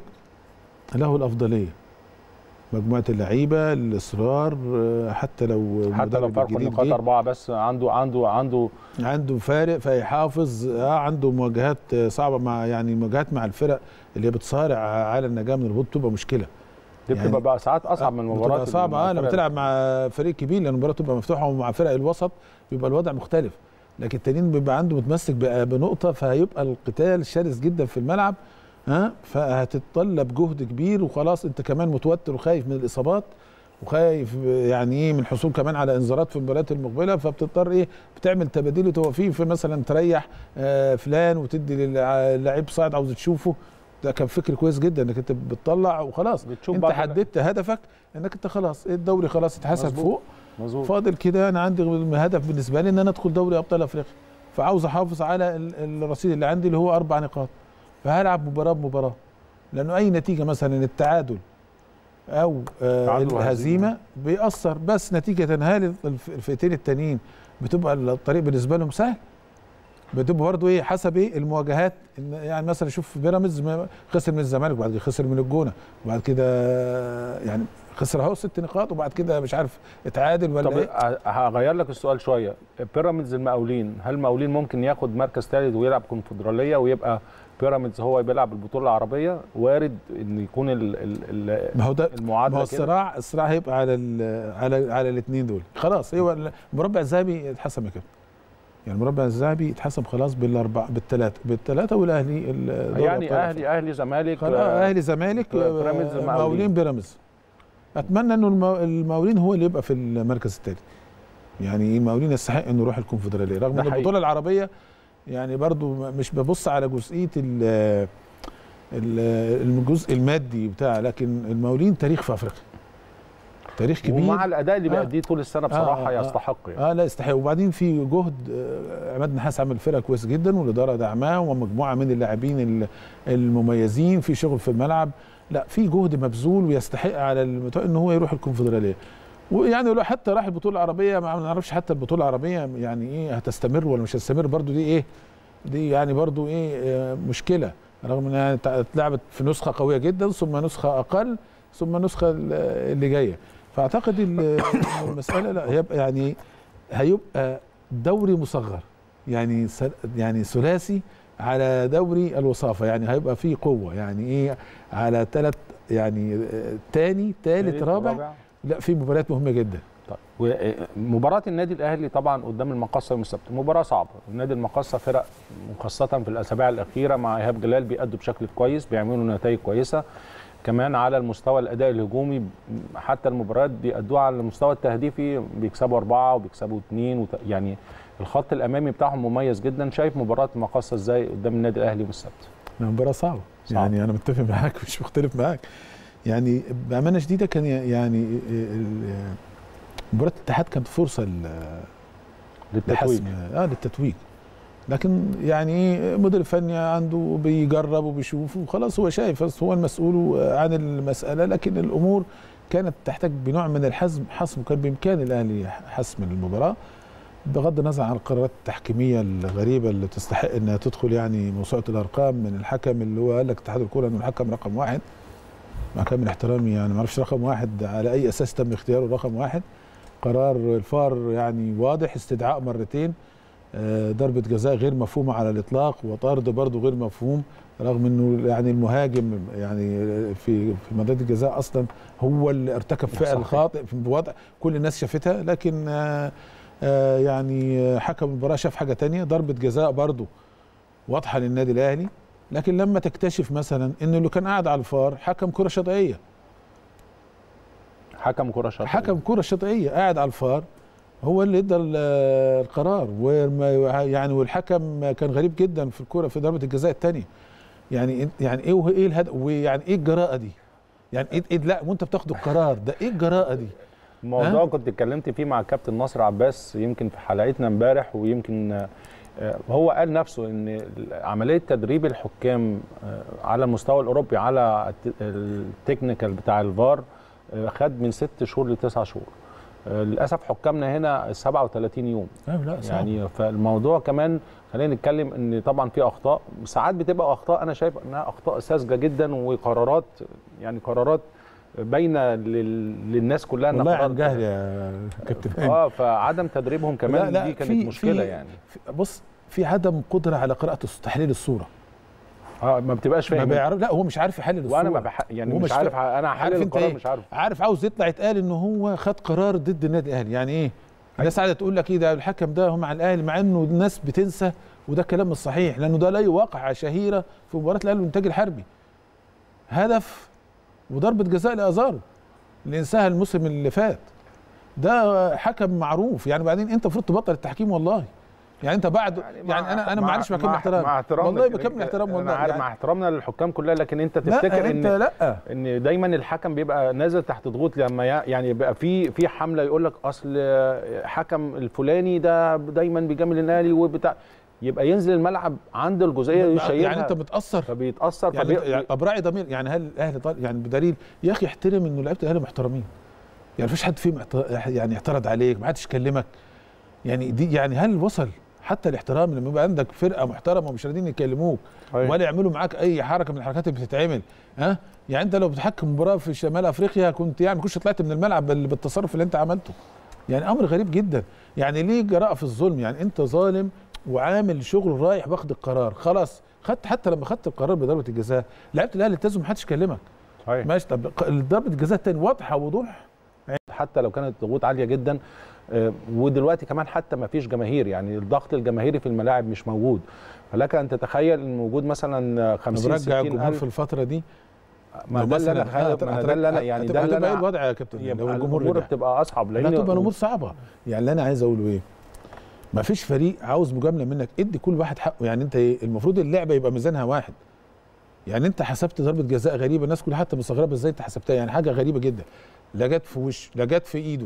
له الافضليه مجموعه اللعيبه الاصرار آه، حتى لو حتى لو المدرب فرق الجديد النقاط جه، أربعة بس عنده عنده عنده عنده فارق فيحافظ اه عنده مواجهات آه، صعبه مع يعني مواجهات مع الفرق اللي هي بتصارع على النجاه من الهبوط تبقى مشكله دي يعني- بتبقى بقى ساعات أصعب من المباريات بتبقى صعبه اه لما الفرق تلعب مع فريق كبير لان المباراه تبقى مفتوحه ومع فرق الوسط بيبقى الوضع مختلف لكن التانيين بيبقى عنده متمسك بقى بنقطه فهيبقى القتال شرس جدا في الملعب ها فهتتطلب جهد كبير وخلاص انت كمان متوتر وخايف من الاصابات وخايف يعني ايه من حصول كمان على انذارات في المباريات المقبله فبتضطر ايه بتعمل تباديل وتوقيف مثلا تريح آه فلان وتدي للعيب صاعد عاوز تشوفه ده كان فكر كويس جدا انك انت بتطلع وخلاص بتشوف انت بعد- حددت هدفك انك انت خلاص الدوري خلاص اتحسب مظبوط. فوق مظبوط فاضل كده انا عندي هدف بالنسبه لي ان انا ادخل دوري ابطال افريقيا فعاوز احافظ على ال- الرصيد اللي عندي اللي هو اربع نقاط فهلعب مباراه بمباراه لانه اي نتيجه مثلا التعادل او آه تعادل وهزيمة. الهزيمه بيأثر بس نتيجه هل الف- الفئتين التانيين بتبقى الطريق بالنسبه لهم سهل بتبقى برضه ايه حسب ايه المواجهات إن يعني مثلا شوف بيراميدز ما- خسر من الزمالك وبعد كده خسر من الجونه وبعد كده يعني خسر اهو ست نقاط وبعد كده مش عارف اتعادل ولا طب ايه ه- هغير لك السؤال شويه بيراميدز المقاولين هل المقاولين ممكن ياخد مركز ثالث ويلعب كونفدراليه ويبقى بيراميدز هو بيلعب البطوله العربيه وارد ان يكون ال ال ال ما هو ده ما المعادله هو كده الصراع الصراع هيبقى على ال على على الاثنين دول خلاص هو المربع الذهبي اتحسم كده يعني المربع الذهبي اتحسم خلاص بالاربع بالثلاثه بالثلاثه والاهلي ال- دوري يعني أبطال اهلي اهلي زمالك خلاص آه، اهلي زمالك بيراميدز، آه، المقاولين. مقاولين بيراميدز اتمنى انه المو- المقاولين هو اللي يبقى في المركز الثالث يعني المقاولين يستحق انه يروح الكونفدراليه رغم ده ان حقيقي. البطوله العربيه يعني برضو مش ببص على جزئيه ال ال- الجزء المادي بتاع لكن المقاولين تاريخ في افريقيا تاريخ كبير ومع الاداء اللي آه. بيأديه طول السنه بصراحه آه، آه. يستحق يعني اه لا يستحق وبعدين في جهد آه، عماد نحاس عمل فرقه كويس جدا والاداره دعماه ومجموعه من اللاعبين ال- المميزين في شغل في الملعب لا في جهد مبذول ويستحق على المت... ان هو يروح الكونفدراليه ويعني لو حتى راح البطوله العربيه ما نعرفش حتى البطوله العربيه يعني ايه هتستمر ولا مش هتستمر برضو دي ايه دي يعني برضو ايه آه، مشكله رغم انها ت- اتلعبت في نسخه قويه جدا ثم نسخه اقل ثم نسخه ال- اللي جايه فاعتقد ال- إن المساله لا هيبقى يعني هيبقى دوري مصغر يعني سل- يعني ثلاثي على دوري الوصافه يعني هيبقى فيه قوه يعني ايه على ثلاث يعني آه، تاني ثالث رابع لا في مباريات مهمه جدا طيب ومباراة النادي الأهلي طبعا قدام المقصة يوم السبت مباراة صعبة النادي المقصة فرق خاصة في الأسابيع الأخيرة مع إيهاب جلال بيأدوا بشكل كويس بيعملوا نتائج كويسة كمان على المستوى الاداء الهجومي ب- حتى المباريات بيأدوها على المستوى التهديفي بيكسبوا اربعه وبيكسبوا اثنين وت... يعني الخط الامامي بتاعهم مميز جدا شايف مباراه مقاصه ازاي قدام النادي الاهلي يوم السبت مباراة صعبة صعب. يعني أنا متفق معاك مش مختلف معاك يعني بأمانة شديدة كان يعني ال- مباراة الاتحاد كانت فرصة ل- للتتويج لحسم اه للتتويج لكن يعني ايه المدير الفني عنده بيجرب وبيشوف وخلاص هو شايف بس هو المسؤول عن المسألة لكن الأمور كانت تحتاج بنوع من الحزم حسم كان بإمكان الأهلي حسم المباراة بغض النظر عن القرارات التحكيميه الغريبه اللي تستحق انها تدخل يعني موسوعه الارقام من الحكم اللي هو قال لك اتحاد الكوره انه الحكم رقم واحد مع كامل احترامي يعني ما اعرفش رقم واحد على اي اساس تم اختياره رقم واحد قرار الفار يعني واضح استدعاء مرتين آه، ضربه جزاء غير مفهومه على الاطلاق وطرد برضه غير مفهوم رغم انه يعني المهاجم يعني في في منطقه الجزاء اصلا هو اللي ارتكب فعل صحيح. خاطئ في وضع كل الناس شافتها لكن آه، آه، يعني آه، حكم المباراه شاف حاجه تانية ضربه جزاء برضه واضحه للنادي الاهلي لكن لما تكتشف مثلا انه اللي كان قاعد على الفار حكم كره شاطئيه حكم كره شاطئ حكم كره شاطئيه قاعد على الفار هو اللي ادى ال- القرار وما- يعني والحكم كان غريب جدا في الكره في ضربه الجزاء الثانيه يعني إنت- يعني ايه وه- ايه الهدف ويعني ايه الجراءه دي يعني ايه, إيه لا وانت بتاخد القرار ده ايه الجراءه دي الموضوع ها؟ كنت اتكلمت فيه مع الكابتن ناصر عباس يمكن في حلقتنا امبارح ويمكن آه، هو قال نفسه ان عمليه تدريب الحكام آه، على المستوى الاوروبي على الت- التكنيكال بتاع الفار آه، خد من ست شهور لتسع شهور آه، للاسف حكامنا هنا 37 يوم لا يعني فالموضوع كمان خلينا نتكلم ان طبعا في اخطاء ساعات بتبقى اخطاء انا شايف انها اخطاء ساذجه جدا وقرارات يعني قرارات باينه لل... للناس كلها إنها والله قرارات- عن جهل يا كابتن اه فعدم تدريبهم كمان لا، لا، دي كانت في- مشكله في- يعني في- بص في عدم قدره على قراءه تحليل الصوره اه ما بتبقاش ما فاهم بيعرف لا هو مش عارف يحلل الصوره وانا ما بح... يعني هو مش مش عارف فا- انا عارف هحلل انت القرار ايه مش عارف عارف عاوز يطلع يتقال ان هو خد قرار ضد النادي الاهلي يعني ايه الناس قاعده تقول لك ايه ده الحكم ده هو مع الاهلي مع انه الناس بتنسى وده كلام مش صحيح لانه ده لا واقعه شهيره في مباراه الاهلي والانتاج الحربي هدف وضربه جزاء لازارو اللي انساها الموسم اللي فات ده حكم معروف يعني بعدين انت المفروض تبطل التحكيم والله يعني انت بعد يعني, انا انا مع- معلش بكامل مع- احترام مع احترامنا والله كده- بكامل احترام والله انا عارف يعني مع احترامنا للحكام كلها لكن انت لا تفتكر انت ان لا ان دايما الحكم بيبقى نازل تحت ضغوط لما يع- يعني يبقى في في حمله يقول لك اصل حكم الفلاني ده دايما بيجامل الاهلي وبتاع يبقى ينزل الملعب عند الجزئيه دي يشيلها يعني انت متاثر فبيتاثر يعني, فبي... انت- يعني طب راعي ضمير يعني هل الاهلي طال يعني بدليل يا اخي احترم انه لعيبه الاهلي محترمين يعني مفيش حد فيهم اعت- يعني اعترض عليك ما حدش كلمك يعني دي يعني هل وصل حتى الاحترام لما يبقى عندك فرقه محترمه ومش راضيين يكلموك أيوة. ولا يعملوا معاك اي حركه من الحركات اللي بتتعمل ها يعني انت لو بتحكم مباراه في شمال افريقيا كنت يعني ما كنتش طلعت من الملعب بال- بالتصرف اللي انت عملته يعني امر غريب جدا يعني ليه جراءه في الظلم يعني انت ظالم وعامل شغل رايح واخد القرار خلاص خدت حتى لما خدت القرار بضربه الجزاء لعيبه الاهلي التزم محدش كلمك صحيح. ماشي طب ق- ضربه الجزاء الثاني واضحه وضوح حتى لو كانت الضغوط عاليه جدا آه، ودلوقتي كمان حتى ما فيش جماهير يعني الضغط الجماهيري في الملاعب مش موجود فلك ان تتخيل ان وجود مثلا 50 برجع 60 الجمهور في الف الفتره دي ما لو ده اللي انا مثلاً خايف- ما ده اللي انا يعني ده اللي هتبقى ايه انا الوضع يا كابتن لو يبقى الجمهور الامور رجع بتبقى اصعب لا لان تبقى الامور صعبه يعني اللي انا عايز اقوله ايه ما فيش فريق عاوز مجامله منك ادي كل واحد حقه يعني انت ايه المفروض اللعبه يبقى ميزانها واحد يعني انت حسبت ضربه جزاء غريبه الناس كلها حتى مستغربه ازاي انت حسبتها يعني حاجه غريبه جدا لا جت في وش لا جت في ايده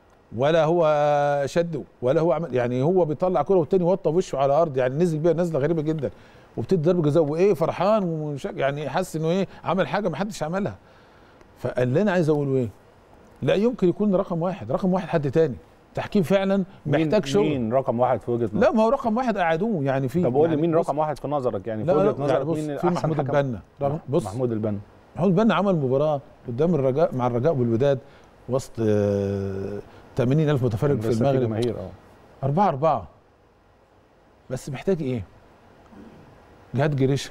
ولا هو شده ولا هو عمل يعني هو بيطلع كره والتاني وطى وشه على الارض يعني نزل بيها نزله غريبه جدا وبتدي ضربه جزاء وايه فرحان ومش يعني حاسس انه ايه عمل حاجه ما حدش عملها فاللي انا عايز اقوله ايه لا يمكن يكون رقم واحد رقم واحد حد تاني تحكيم فعلا مين- محتاج شغل مين رقم واحد في وجهه لا نظرك؟ ما هو رقم واحد قعدوه يعني في طب قول لي يعني مين بص- رقم واحد في نظرك يعني في لا لا وجهه يعني نظرك بص مين في احسن محمود حكم؟ البنا رغم- بص محمود البنا محمود البنا عمل مباراه قدام الرجاء مع الرجاء والوداد وسط آه، 80 ألف متفرج في لسه المغرب جماهير اه أربعة أربعة بس محتاج إيه؟ جهاد جريشة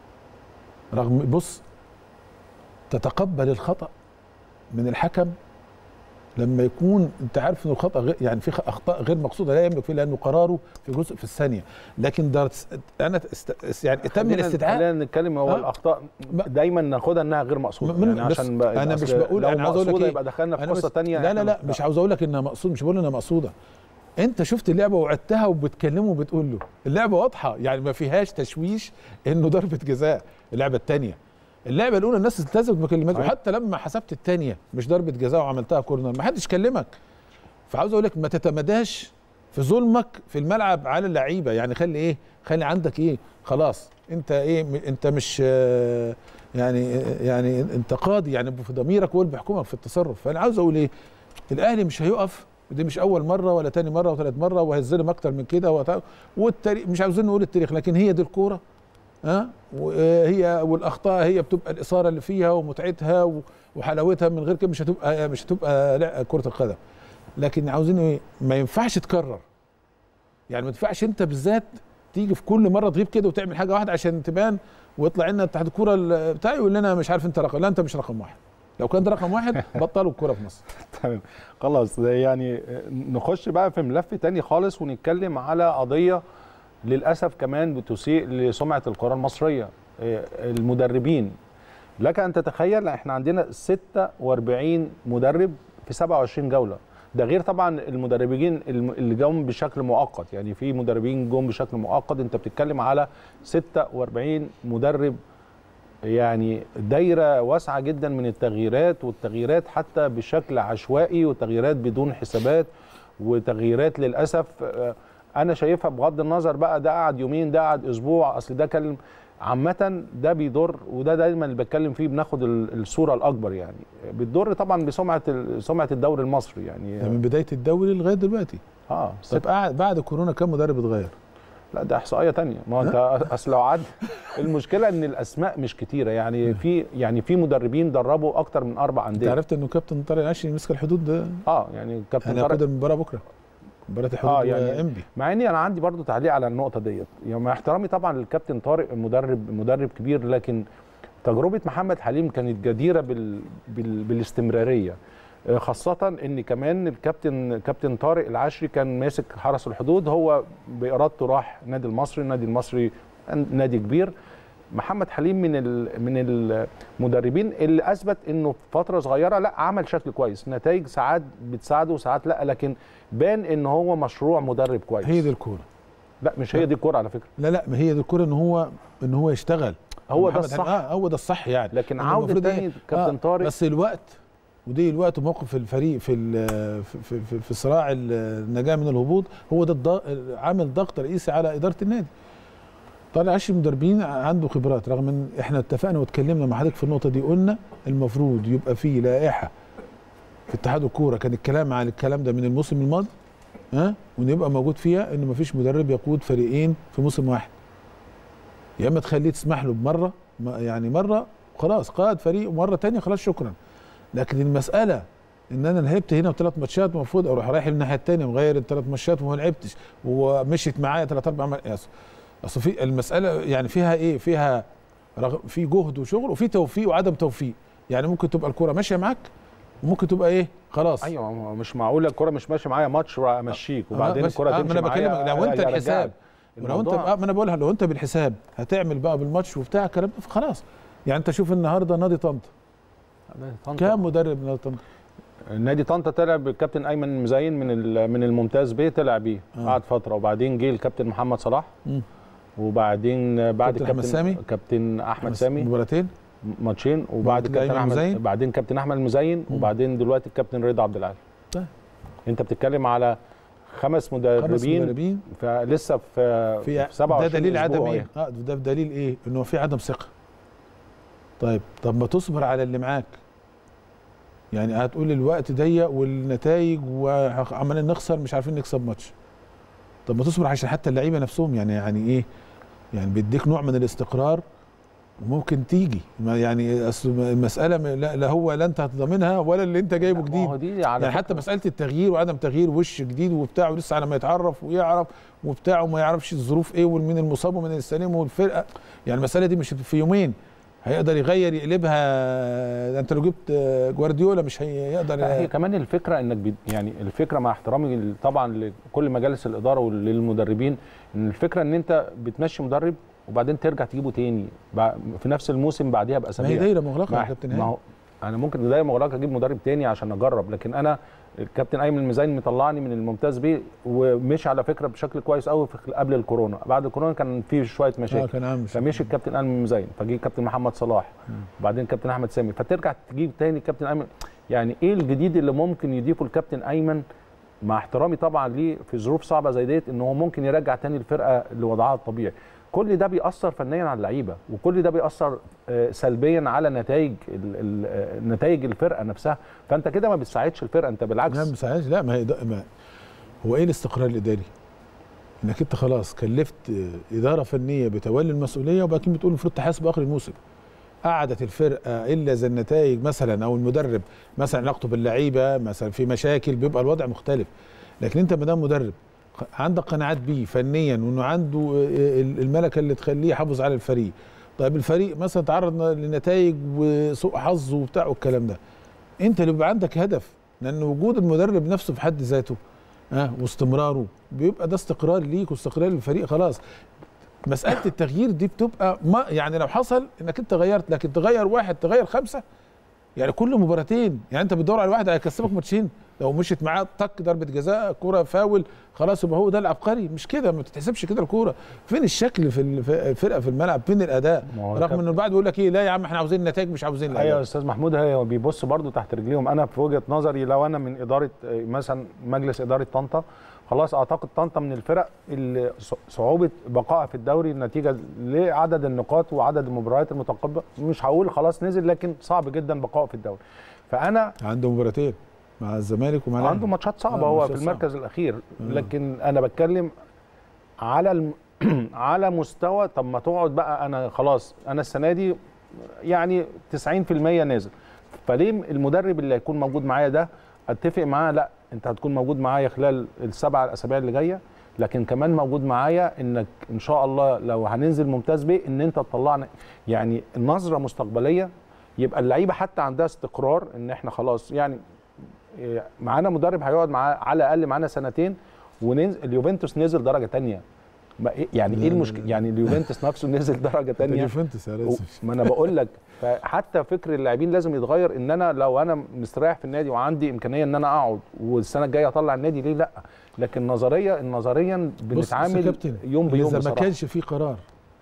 رغم بص تتقبل الخطأ من الحكم لما يكون انت عارف انه خطا غير يعني في اخطاء غير مقصوده لا يملك فيه لانه قراره في جزء في الثانيه لكن ده انا است... يعني تم خلينا- الاستدعاء خلينا نتكلم هو آه. الاخطاء ما- دايما ناخدها انها غير مقصوده من- يعني بس عشان ب- أنا أصل مش بقول- لو أنا عاوز أقول لك مقصودة إيه؟ يبقى دخلنا في أنا قصه بس- ثانيه لا لا لا مش عاوز اقول لك انها مقصود مش بقول انها مقصوده انت شفت اللعبه وعدتها وبتكلمه وبتقول له اللعبه واضحه يعني ما فيهاش تشويش انه ضربه جزاء اللعبه الثانيه اللعبه الاولى الناس التزمت بكلمات صحيح. وحتى لما حسبت الثانيه مش ضربه جزاء وعملتها كورنر ما حدش كلمك فعاوز اقول لك ما تتمداش في ظلمك في الملعب على اللعيبه يعني خلي ايه خلي عندك ايه خلاص انت ايه م- انت مش آه، يعني يعني انت قاضي يعني في ضميرك هو اللي بيحكمك في التصرف فانا عاوز اقول ايه الاهلي مش هيقف دي مش اول مره ولا تاني مره وثالث مره وهيظلم اكتر من كده وت- والتاريخ مش عاوزين نقول التاريخ لكن هي دي الكوره ها وهي والاخطاء هي بتبقى الاثاره اللي فيها ومتعتها و- وحلاوتها من غير كده مش هتبقى مش هتبقى لا كره القدم لكن عاوزين ايه ما ينفعش تكرر يعني ما ينفعش انت بالذات تيجي في كل مره تغيب كده وتعمل حاجه واحده عشان تبان ويطلع لنا اتحاد الكوره ال- بتاعي يقول لنا مش عارف انت رقم لا انت مش رقم واحد لو كنت رقم واحد بطلوا الكوره في مصر تمام خلاص يعني نخش بقى في ملف تاني خالص ونتكلم على قضيه للاسف كمان بتسيء لسمعه الكره المصريه إيه، المدربين لك ان تتخيل احنا عندنا 46 مدرب في 27 جوله ده غير طبعا المدربين الم- اللي جم بشكل مؤقت يعني في مدربين جم بشكل مؤقت انت بتتكلم على 46 مدرب يعني دايره واسعه جدا من التغييرات والتغييرات حتى بشكل عشوائي وتغييرات بدون حسابات وتغييرات للاسف آه، انا شايفها بغض النظر بقى ده قعد يومين ده قعد اسبوع اصل ده كلم عامة ده بيضر وده دايما اللي بتكلم فيه بناخد ال- الصورة الأكبر يعني بتضر طبعا بسمعة ال- سمعة الدوري المصري ده يعني من بدايه الدوري لغايه دلوقتي اه ست طب قاعد بعد كورونا كم مدرب اتغير؟ لا ده احصائيه تانية ما هو انت اصل لو عد المشكله ان الاسماء مش كتيره يعني في يعني في مدربين دربوا اكتر من اربع انت انديه عرفت انه كابتن طارق العشري مسك الحدود ده اه يعني كابتن هناخد طارق المباراه بكره مباراه الحدود آه، آه يعني- يعني انبي مع اني انا عندي برضو تعليق على النقطه ديت يعني مع احترامي طبعا للكابتن طارق مدرب مدرب كبير لكن تجربه محمد حليم كانت جديره بال بال بالاستمراريه آه، خاصة ان كمان الكابتن كابتن طارق العشري كان ماسك حرس الحدود هو بارادته راح النادي المصري، النادي المصري نادي كبير محمد حليم من ال- من المدربين اللي اثبت انه في فتره صغيره لا عمل شكل كويس نتائج ساعات بتساعده وساعات لا لكن بان ان هو مشروع مدرب كويس هي دي الكوره لا مش هي دي الكوره على فكره لا لا ما هي دي الكوره ان هو ان هو يشتغل هو ده محمد الصح حليم- اه هو ده الصح يعني لكن إنه عوده المفروض تاني إيه؟ كابتن آه طارق بس الوقت ودي الوقت موقف الفريق في ال- في في, في, في صراع النجاه من الهبوط هو ده الضغ... عامل ضغط رئيسي على اداره النادي طارق عشري مدربين عنده خبرات رغم ان احنا اتفقنا واتكلمنا مع حضرتك في النقطه دي قلنا المفروض يبقى في لائحه في اتحاد الكوره كان الكلام على الكلام ده من الموسم الماضي ها وان يبقى موجود فيها ان مفيش مدرب يقود فريقين في موسم واحد يا اما تخليه تسمح له بمره ما- يعني مره خلاص قائد فريق ومره تانية خلاص شكرا لكن المساله ان انا لعبت هنا وثلاث ماتشات المفروض اروح رايح الناحيه الثانيه مغير الثلاث ماتشات وما لعبتش ومشيت معايا ثلاث اربع م- أصل- اصل في المساله يعني فيها ايه فيها رغ... في جهد وشغل وفي توفيق وعدم توفيق يعني ممكن تبقى الكوره ماشيه معاك وممكن تبقى ايه خلاص ايوه ما هو مش معقول الكوره مش ماشيه معايا ماتش وامشيك وبعدين بس- الكوره آه، ما تمشي انا معايا بكلمك لو انت أرجعك. الحساب ولو انت الموضوع- آه، ما انا بقولها لو انت بالحساب هتعمل بقى بالماتش وبتاع الكلام ده خلاص يعني انت شوف النهارده نادي طنطا طنطا. كام مدرب نادي طنطا نادي طنطا طلع بالكابتن ايمن مزين من ال- من الممتاز بيه طلع بيه آه. قعد فتره وبعدين جه الكابتن محمد صلاح مم. وبعدين بعد كابتن أحمد سامي؟ كابتن احمد سامي مباراتين ماتشين وبعد كده كابتن أيمن احمد مزين؟ بعدين كابتن احمد المزين مم. وبعدين دلوقتي الكابتن رضا عبد العال طيب. انت بتتكلم على خمس خمس مدربين مدربين فلسه في في في 27 ده دليل أسبوع عدم يعني. ايه؟ اه ده دليل ايه؟ انه في عدم ثقه. طيب طب ما تصبر على اللي معاك. يعني هتقول الوقت ضيق والنتائج وعمالين نخسر مش عارفين نكسب ماتش. طب ما تصبر عشان حتى اللعيبه نفسهم يعني يعني ايه؟ يعني بيديك نوع من الاستقرار وممكن تيجي ما يعني اصل المساله م- لا, لا هو لا انت هتضمنها ولا اللي انت جايبه ما جديد. هو دي على يعني حتى فكرة- مساله التغيير وعدم تغيير وش جديد وبتاع ولسه على ما يتعرف ويعرف وبتاع وما يعرفش الظروف ايه ومين المصاب ومين السليم والفرقه يعني المساله دي مش في يومين هيقدر يغير يقلبها ده انت لو جبت آه، جوارديولا مش هيقدر لا هي كمان الفكره انك بي يعني الفكره مع احترامي طبعا لكل مجالس الاداره وللمدربين ان الفكره ان انت بتمشي مدرب وبعدين ترجع تجيبه تاني بع- في نفس الموسم بعديها ما باسابيع هي دايره مغلقه يا ما كابتن ما هاني هو انا ممكن دايما مغلقه اجيب مدرب تاني عشان اجرب لكن انا الكابتن ايمن الميزاني مطلعني من الممتاز بيه ومشي على فكره بشكل كويس قوي في- قبل الكورونا بعد الكورونا كان في شويه اه مشاكل كان عامل فمشي الكابتن ايمن الميزاني فجي الكابتن محمد صلاح وبعدين كابتن احمد سامي فترجع تجيب تاني كابتن ايمن يعني ايه الجديد اللي ممكن يضيفه الكابتن ايمن مع احترامي طبعا ليه في ظروف صعبه زي ديت ان هو ممكن يرجع تاني الفرقه لوضعها الطبيعي كل ده بيأثر فنيا على اللعيبه وكل ده بيأثر آه، سلبيا على نتائج ال- ال- آه، نتائج الفرقه نفسها فانت كده ما بتساعدش الفرقه انت بالعكس لا ما ساعدش لا ما هي ده ما هو ايه الاستقرار الاداري؟ انك انت خلاص كلفت آه، اداره فنيه بتولي المسؤوليه وبعدين بتقول المفروض تحاسب اخر الموسم قعدت الفرقه الا اذا النتائج مثلا او المدرب مثلا علاقته باللعيبه مثلا في مشاكل بيبقى الوضع مختلف لكن انت ما دام مدرب ق- عندك قناعات بيه فنيا وانه عنده آه، ال- الملكه اللي تخليه يحافظ على الفريق طيب الفريق مثلا تعرض لنتائج وسوء حظ وبتاع والكلام ده انت اللي بيبقى عندك هدف لان وجود المدرب نفسه في حد ذاته ها واستمراره بيبقى ده استقرار ليك واستقرار للفريق خلاص مساله التغيير دي بتبقى ما يعني لو حصل انك انت غيرت لكن تغير واحد تغير خمسه يعني كل مباراتين يعني انت بتدور على واحد هيكسبك ماتشين لو مشيت معاه طك ضربه جزاء كوره فاول خلاص يبقى هو ده العبقري مش كده ما بتتحسبش كده الكوره فين الشكل في الف- الفرقه في الملعب فين الاداء ما هو رغم كابتن- انه البعض بيقول لك ايه لا يا عم احنا عاوزين نتائج مش عاوزين ايوه يا الأداء. استاذ محمود هي بيبص برضو تحت رجليهم انا في وجهه نظري لو انا من اداره آه، مثلا مجلس اداره طنطا خلاص اعتقد طنطا من الفرق اللي ص- صعوبه بقائها في الدوري نتيجه لعدد النقاط وعدد المباريات المتقبله مش هقول خلاص نزل لكن صعب جدا بقائه في الدوري فانا عنده مباراتين مع الزمالك ومع الأهلي. عنده ماتشات صعبه آه، هو ماتشات في المركز الاخير لكن انا بتكلم على الم... على مستوى طب ما تقعد بقى انا خلاص انا السنه دي يعني 90% نازل فليه المدرب اللي هيكون موجود معايا ده اتفق معاه لا انت هتكون موجود معايا خلال السبع الاسابيع اللي جايه لكن كمان موجود معايا انك ان شاء الله لو هننزل ممتاز بيه ان انت تطلعنا يعني نظره مستقبليه يبقى اللعيبه حتى عندها استقرار ان احنا خلاص يعني إيه، معانا مدرب هيقعد معاه على الاقل معانا سنتين وننزل اليوفنتوس نزل درجه تانية ما إيه- يعني لا، ايه لا، المشكله يعني اليوفنتوس نفسه نزل درجه ده تانية اليوفنتوس يا و- ريس ما انا بقول لك فحتى فكر اللاعبين لازم يتغير ان انا لو انا مستريح في النادي وعندي امكانيه ان انا اقعد والسنه الجايه اطلع النادي ليه لا لكن نظريا نظريا بص- بص يا بنتعامل كابتن، يوم بيوم اذا ما بصراحه كانش في قرار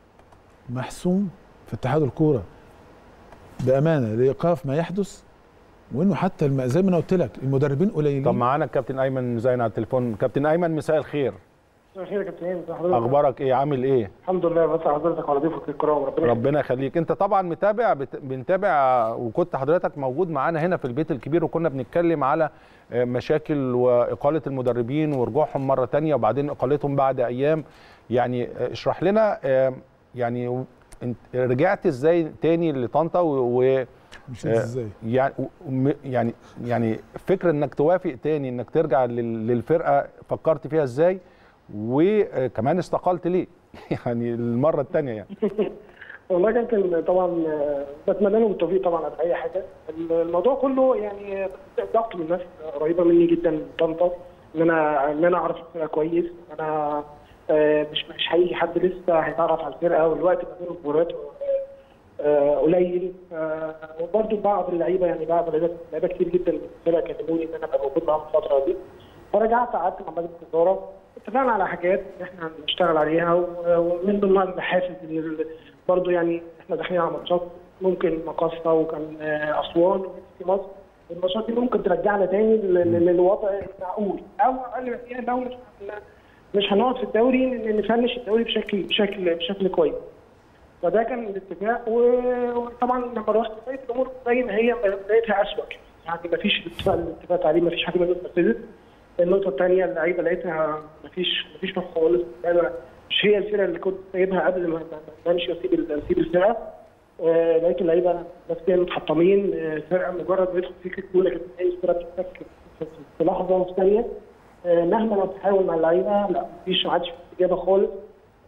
محسوم في اتحاد الكوره بامانه لايقاف ما يحدث وانه حتى الم... زي ما انا قلت لك المدربين قليلين طب معانا الكابتن ايمن زين على التليفون كابتن ايمن مساء الخير مساء الخير يا كابتن هاني ازي حضرتك اخبارك ايه عامل ايه الحمد لله بس حضرتك وعلى ضيوفك الكرام ربنا يخليك. ربنا يخليك انت طبعا متابع بت... بنتابع وكنت حضرتك موجود معانا هنا في البيت الكبير وكنا بنتكلم على آه، مشاكل واقاله المدربين ورجوعهم مره تانية وبعدين اقالتهم بعد ايام يعني آه، اشرح لنا آه، يعني و- انت رجعت ازاي تاني لطنطا و... و... مش آه، ازاي يعني وم- يعني يعني فكره انك توافق تاني انك ترجع لل- للفرقه فكرت فيها ازاي وكمان استقلت ليه يعني المره الثانيه يعني والله يا كابتن طبعا آه، بتمنى لهم التوفيق طبعا على اي حاجه الموضوع كله يعني آه، ضغط من ناس قريبه مني جدا طنطا ان انا ان انا اعرف الفرقه كويس انا آه، مش مش هيجي حد لسه هيتعرف على الفرقه والوقت ما بين المباريات آه، آه، قليل آه، وبرده بعض اللعيبه يعني بعض اللعيبه لعيبه كتير جدا من الفرقه كلموني ان انا ابقى موجود معاهم الفتره دي فرجعت قعدت مع مجلس الاداره اتفقنا على حاجات احنا هنشتغل عليها و- ومن ضمنها المحافز اللي ال- برضو يعني احنا داخلين على ماتشات ممكن مقاصة وكان آه، اسوان في مصر الماتشات دي ممكن ترجعنا تاني لل- لل- للوضع المعقول او اقل ما فيها لو مش هن- مش هنقعد في الدوري ن- نفنش الدوري بشكل بشكل بشكل كويس فده كان الاتفاق و- وطبعا لما رحت لقيت الامور زي ما هي لقيتها اسوء يعني ما فيش الاتفاق اللي اتفقت عليه ما فيش حاجه منه اتنفذت النقطه الثانيه اللعيبه لقيتها ما فيش ما فيش روح خالص انا مش هي الفرقه اللي كنت سايبها قبل ما ما- ما امشي واسيب ال- اسيب الفرقه آه، لقيت اللعيبه نفسيا متحطمين آه، الفرقه مجرد ما يدخل فيك الجول لكن هي الفرقه بتتفك في- في لحظه وفي ثانيه آه، مهما انا بحاول مع اللعيبه لا مفيش ما عادش في استجابه خالص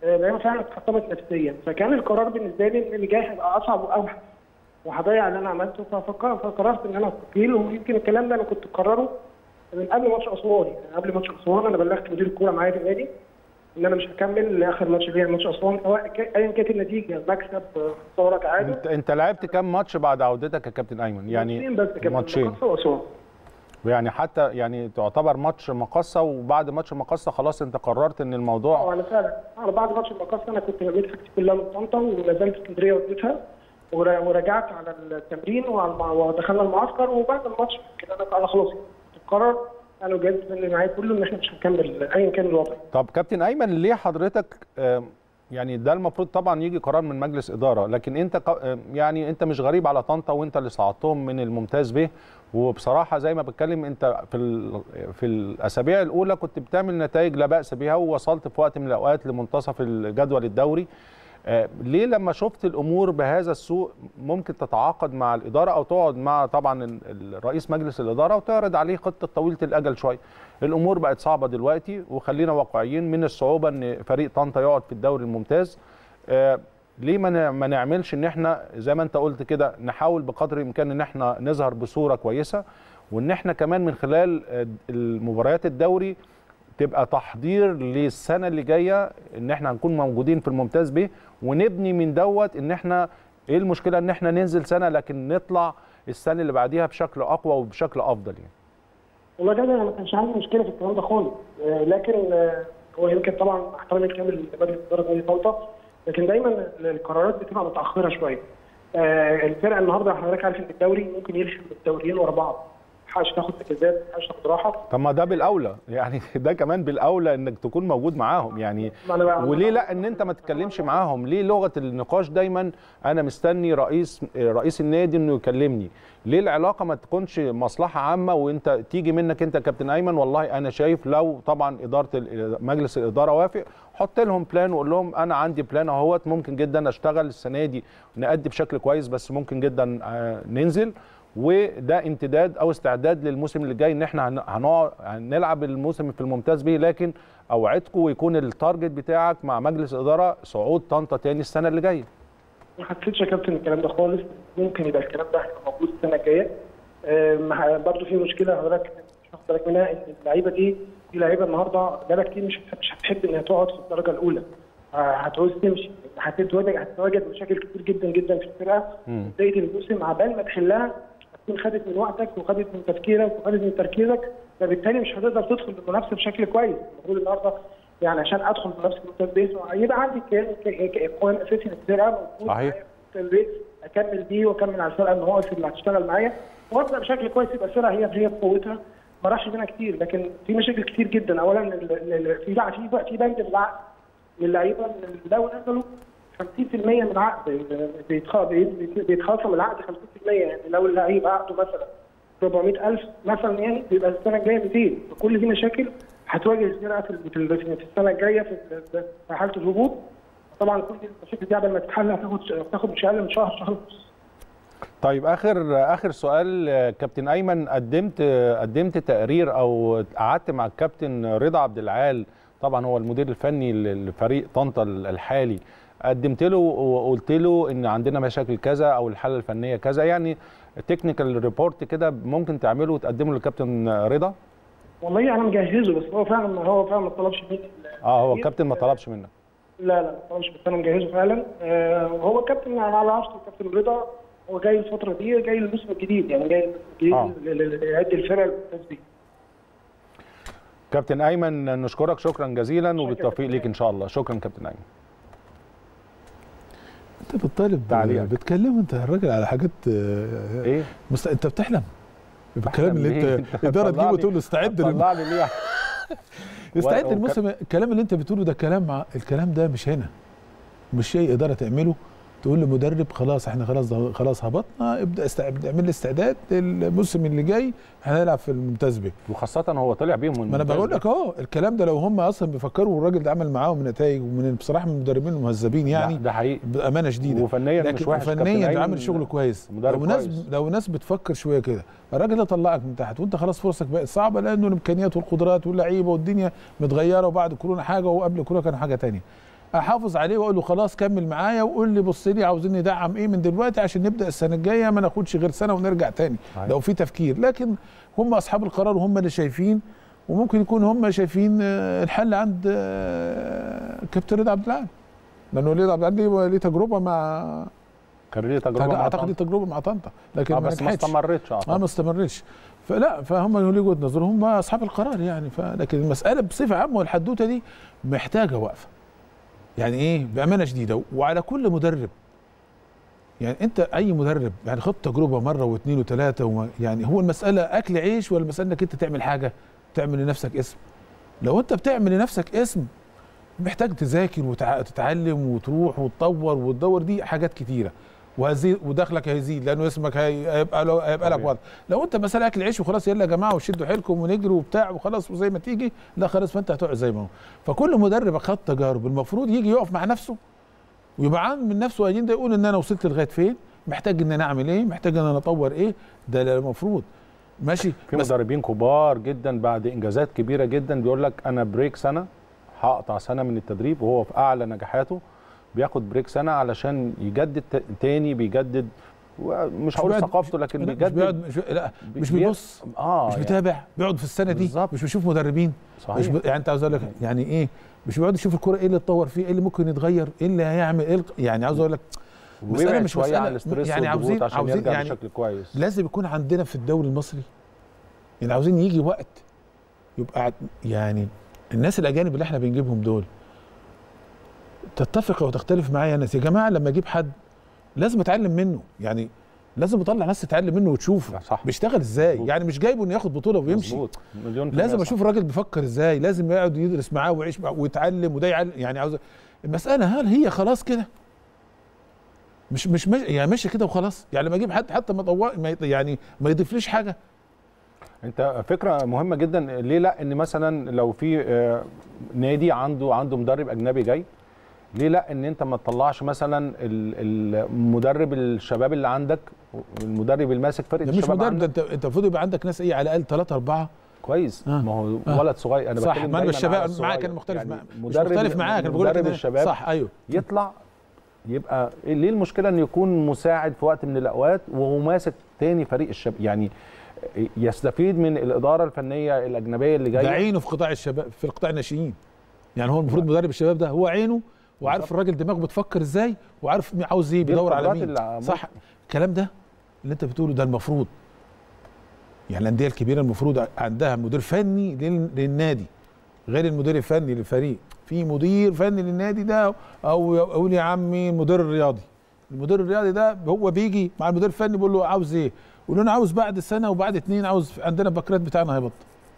آه، اللعيبه فعلا اتحطمت نفسيا فكان القرار بالنسبه لي ان اللي جاي هيبقى اصعب واوحش وهضيع اللي انا عملته ففكر- فقررت ان انا استقيل ويمكن الكلام ده انا كنت مقرره من قبل ماتش اسوان يعني قبل ماتش اسوان انا بلغت مدير الكوره معايا في النادي ان انا مش هكمل لاخر ماتش ليا ماتش اسوان سواء ك- ايا كانت النتيجه مكسب آه، خساره تعادل انت انت لعبت كام ماتش بعد عودتك يا كابتن ايمن يعني ماتشين بس كمان ماتشين مقصة واسوان يعني حتى يعني تعتبر ماتش مقصه وبعد ماتش مقصه خلاص انت قررت ان الموضوع اه انا فعلا انا بعد ماتش المقصه انا كنت رميت حاجتي كلها من طنطا ونزلت اسكندريه وديتها ور- ورجعت على التمرين وعلى المع- ودخلنا المعسكر وبعد الماتش كده انا انا خلاص القرار انا وجهاز اللي معايا كله ان احنا مش هنكمل ايا كان الوضع طب كابتن ايمن ليه حضرتك آم، يعني ده المفروض طبعا يجي قرار من مجلس اداره لكن انت ق- آم، يعني انت مش غريب على طنطا وانت اللي صعدتهم من الممتاز به وبصراحه زي ما بتكلم انت في ال- في الاسابيع الاولى كنت بتعمل نتائج لا باس بها ووصلت في وقت من الاوقات لمنتصف الجدول الدوري آه، ليه لما شفت الامور بهذا السوء ممكن تتعاقد مع الاداره او تقعد مع طبعا ال- ال- رئيس مجلس الاداره وتعرض عليه خطه طويله الاجل شويه الامور بقت صعبه دلوقتي وخلينا واقعيين من الصعوبه ان فريق طنطا يقعد في الدوري الممتاز آه، ليه ما ن- ما نعملش ان احنا زي ما انت قلت كده نحاول بقدر الامكان ان احنا نظهر بصوره كويسه وان احنا كمان من خلال آه، المباريات الدوري تبقى تحضير للسنه اللي جايه ان احنا هنكون موجودين في الممتاز به ونبني من دوت ان احنا ايه المشكله ان احنا ننزل سنه لكن نطلع السنه اللي بعديها بشكل اقوى وبشكل افضل يعني والله ده انا ما كانش عندي مشكله في الكلام ده خالص آه، لكن آه، هو يمكن طبعا احترامي الكامل لمجلس اداره نادي طنطا لكن دايما القرارات بتبقى متاخره شويه آه، الفرقه النهارده حضرتك عارف ان الدوري ممكن يلحم الدوريين ورا بعض ما ينفعش تاخد اجازات ما ينفعش تاخد راحه طب ما ده بالاولى يعني ده كمان بالاولى انك تكون موجود معاهم يعني ما أنا بقى- وليه لا ان انت ما تتكلمش معاهم ليه لغه النقاش دايما انا مستني رئيس رئيس النادي انه يكلمني ليه العلاقه ما تكونش مصلحه عامه وانت تيجي منك انت يا كابتن ايمن والله انا شايف لو طبعا اداره ال- مجلس الاداره وافق حط لهم بلان وقول لهم انا عندي بلان اهوت ممكن جدا اشتغل السنه دي نأدي بشكل كويس بس ممكن جدا آه، ننزل وده امتداد او استعداد للموسم اللي جاي ان احنا هن- هنقعد هنلعب الموسم في الممتاز به لكن اوعدكم ويكون التارجت بتاعك مع مجلس اداره صعود طنطا تاني السنه اللي جايه ما حسيتش يا كابتن الكلام ده خالص ممكن يبقى الكلام ده هيبقى موجود السنه الجايه آه، ما- برضه في مشكله حضرتك مش واخد بالك منها ان اللعيبه دي دي لعيبه النهارده بقالها كتير مش هتحب مش هتحب ان هي تقعد في الدرجه الاولى آه، هتعوز تمشي هتتواجه هتتواجد مشاكل كتير جدا جدا في الفرقه مم. بدايه الموسم عبال ما تحلها هتكون خدت من وقتك وخدت من تفكيرك وخدت من تركيزك فبالتالي مش هتقدر تدخل المنافسه بشكل كويس المفروض النهارده يعني عشان ادخل منافسه الممتاز بيه يبقى عندي كيان ك- ك- قوام اساسي في الفرقه موجود صحيح. معايا في البيت اكمل بيه واكمل على الفرقه النواقص اللي هتشتغل معايا وابدا بشكل كويس يبقى الفرقه هي هي بقوتها ما راحش منها كتير لكن في مشاكل كتير جدا اولا ال- ال- ال- في بقى في بقى في بند في العقد للعيبه إن لو نزلوا 50% من العقد بيتخ- بيت- بيتخصم العقد 50% يعني لو اللعيب عقده مثلا 400000 مثلا يعني بيبقى السنه الجايه 200 فكل دي مشاكل هتواجه الفرقه في في ال- في السنه الجايه في ال- في حاله الهبوط طبعا كل المشاكل دي قبل ما تتحل هتاخد هتاخد مش اقل من شهر شهر ونص طيب اخر اخر سؤال آه، كابتن ايمن قدمت آه، قدمت تقرير او قعدت مع الكابتن رضا عبد العال طبعا هو المدير الفني ل- لفريق طنطا الحالي قدمت له وقلت له ان عندنا مشاكل كذا او الحاله الفنيه كذا يعني تكنيكال ريبورت كده ممكن تعمله وتقدمه للكابتن رضا والله انا مجهزه بس هو فعلا هو فعلا ما طلبش مني اه هو الكابتن ما طلبش منك لا لا ما طلبش بس انا مجهزه فعلا آه هو الكابتن يعني على عشرة الكابتن رضا هو جاي الفتره دي جاي الموسم الجديد يعني جاي الموسم الجديد آه. ل- ل- ليعد الفرقه الممتاز بيه كابتن ايمن نشكرك شكرا جزيلا وبالتوفيق ليك ان شاء الله شكرا كابتن ايمن انت بتطالب تعليقك. بتكلم انت الراجل على حاجات آه، ايه مست... انت بتحلم بالكلام اللي ليه؟ انت الاداره تجيبه طلعني- تقول له استعد للم- طلعني ليه استعد و- للموسم الكلام اللي انت بتقوله ده كلام مع الكلام ده مش هنا مش شيء اداره تعمله تقول لمدرب خلاص احنا خلاص ده خلاص هبطنا ابدا استعد اعمل لي استعداد للموسم اللي جاي احنا هنلعب في الممتاز به وخاصة هو طلع بيهم من ما انا الممتاز بقول ده. لك اه الكلام ده لو هم اصلا بيفكروا والراجل ده عمل معاهم نتائج ومن بصراحه من المدربين المهذبين يعني ده- ده حقيقي بامانه شديده وفنيا مش لكن وحش كابتن فنيا أيمن عامل شغل كويس مدرب لو ناس كويس. لو ناس بتفكر شويه كده الراجل ده طلعك من تحت وانت خلاص فرصك بقت صعبه لانه الامكانيات والقدرات واللعيبه والدنيا متغيره وبعد كورونا حاجه وقبل كورونا كان حاجه تانية احافظ عليه واقول له خلاص كمل معايا وقول لي بص لي عاوزين ندعم ايه من دلوقتي عشان نبدا السنه الجايه ما ناخدش غير سنه ونرجع تاني صحيح. لو في تفكير لكن هم اصحاب القرار وهم اللي شايفين وممكن يكون هم شايفين آه، الحل عند آه، كابتن رضا عبد العال لانه رضا عبد العال ليه- ليه تجربه مع كان ليه تجربه مع اعتقد ليه طنطا. تجربه مع طنطا لكن اه ما بس ما نجحتش. استمرتش اه اعتقد ما استمرش فلا فهم ليه وجهه نظر هم اصحاب القرار يعني ف... لكن المساله بصفه عامه والحدوته دي محتاجه وقفه يعني ايه بامانه شديده وعلى كل مدرب يعني انت اي مدرب يعني خد تجربه مره واثنين وثلاثه وما يعني هو المساله اكل عيش ولا المساله انك انت تعمل حاجه تعمل لنفسك اسم لو انت بتعمل لنفسك اسم محتاج تذاكر وتتعلم وتروح وتطور وتدور دي حاجات كتيره وهزيد ودخلك هيزيد لانه اسمك هي- هيبقى له هيبقى لك طبيعي. وضع لو انت مثلا اكل عيش وخلاص يلا يا جماعه وشدوا حيلكم ونجري وبتاع وخلاص وزي ما تيجي لا خلاص فانت هتقع زي ما هو فكل مدرب خد تجارب المفروض يجي يقف مع نفسه ويبقى عامل من نفسه اجنده يقول ان انا وصلت لغايه فين محتاج ان انا اعمل ايه محتاج ان انا اطور ايه ده المفروض ماشي في بس مدربين كبار جدا بعد انجازات كبيره جدا بيقول لك انا بريك سنه هقطع سنه من التدريب وهو في اعلى نجاحاته بياخد بريك سنه علشان يجدد ت- تاني بيجدد مش هقول بيقعد- ثقافته لكن لا، مش بيجدد بيقعد مش لا مش بي- بيبص اه مش يعني بيتابع بيقعد في السنه دي بالظبط. مش بيشوف مدربين صحيح مش ب... يعني انت عاوز اقول لك يعني ايه مش بيقعد يشوف الكوره ايه اللي اتطور فيه ايه اللي ممكن يتغير ايه اللي هيعمل ايه الق- يعني عاوز اقول لك مسألة وبيبعد مش شويه مسألة- عن الاستريس يعني يعني عاوزين- عشان عاوزين يرجع يعني بشكل كويس لازم يكون عندنا في الدوري المصري يعني عاوزين يجي وقت يبقى عد- يعني الناس الاجانب اللي احنا بنجيبهم دول تتفق وتختلف معايا ناس يا جماعه لما اجيب حد لازم اتعلم منه يعني لازم اطلع ناس تتعلم منه وتشوفه صح. بيشتغل ازاي مظبوط. يعني مش جايبه انه ياخد بطوله ويمشي مظبوط مليون في المية لازم صح. اشوف الراجل بيفكر ازاي لازم يقعد يدرس معاه ويعيش معاه ويتعلم وده يعلم يعني عاوز المساله هل هي خلاص كده مش مش مش يعني ماشي كده وخلاص يعني لما اجيب حد حتى ما طور ما يط- يعني ما يضيفليش حاجه انت فكره مهمه جدا ليه لا ان مثلا لو في آه، نادي عنده عنده مدرب اجنبي جاي ليه لا ان انت ما تطلعش مثلا ال- المدرب الشباب اللي عندك المدرب الماسك فرقه ده مش الشباب مدرب ده عندك انت انت المفروض يبقى عندك ناس ايه على الاقل ثلاثه اربعه كويس آه. ما هو آه. ولد صغير انا صح بتكلم ما انا دايماً الشباب على معاك الصغير. كان مختلف يعني معاك مش مدرب مختلف معاك انا بقول لك مدرب إن- الشباب صح ايوه يطلع يبقى ليه المشكله انه يكون مساعد في وقت من الاوقات وهو ماسك تاني فريق الشباب يعني يستفيد من الاداره الفنيه الاجنبيه اللي ده جايه عينه في قطاع الشباب في قطاع الناشئين يعني هو المفروض مدرب الشباب ده هو عينه وعارف بالظبط. الراجل دماغه بتفكر ازاي وعارف مين عاوز ايه دي بيدور على الخبرات مين اللي صح الكلام ده اللي انت بتقوله ده المفروض يعني الانديه الكبيره المفروض عندها مدير فني لل- للنادي غير المدير الفني للفريق في مدير فني للنادي ده او اقول يا عمي المدير الرياضي المدير الرياضي ده هو بيجي مع المدير الفني بيقول له عاوز ايه يقول له انا عاوز بعد سنه وبعد اتنين عاوز عندنا الباكرات بتاعنا هيبطل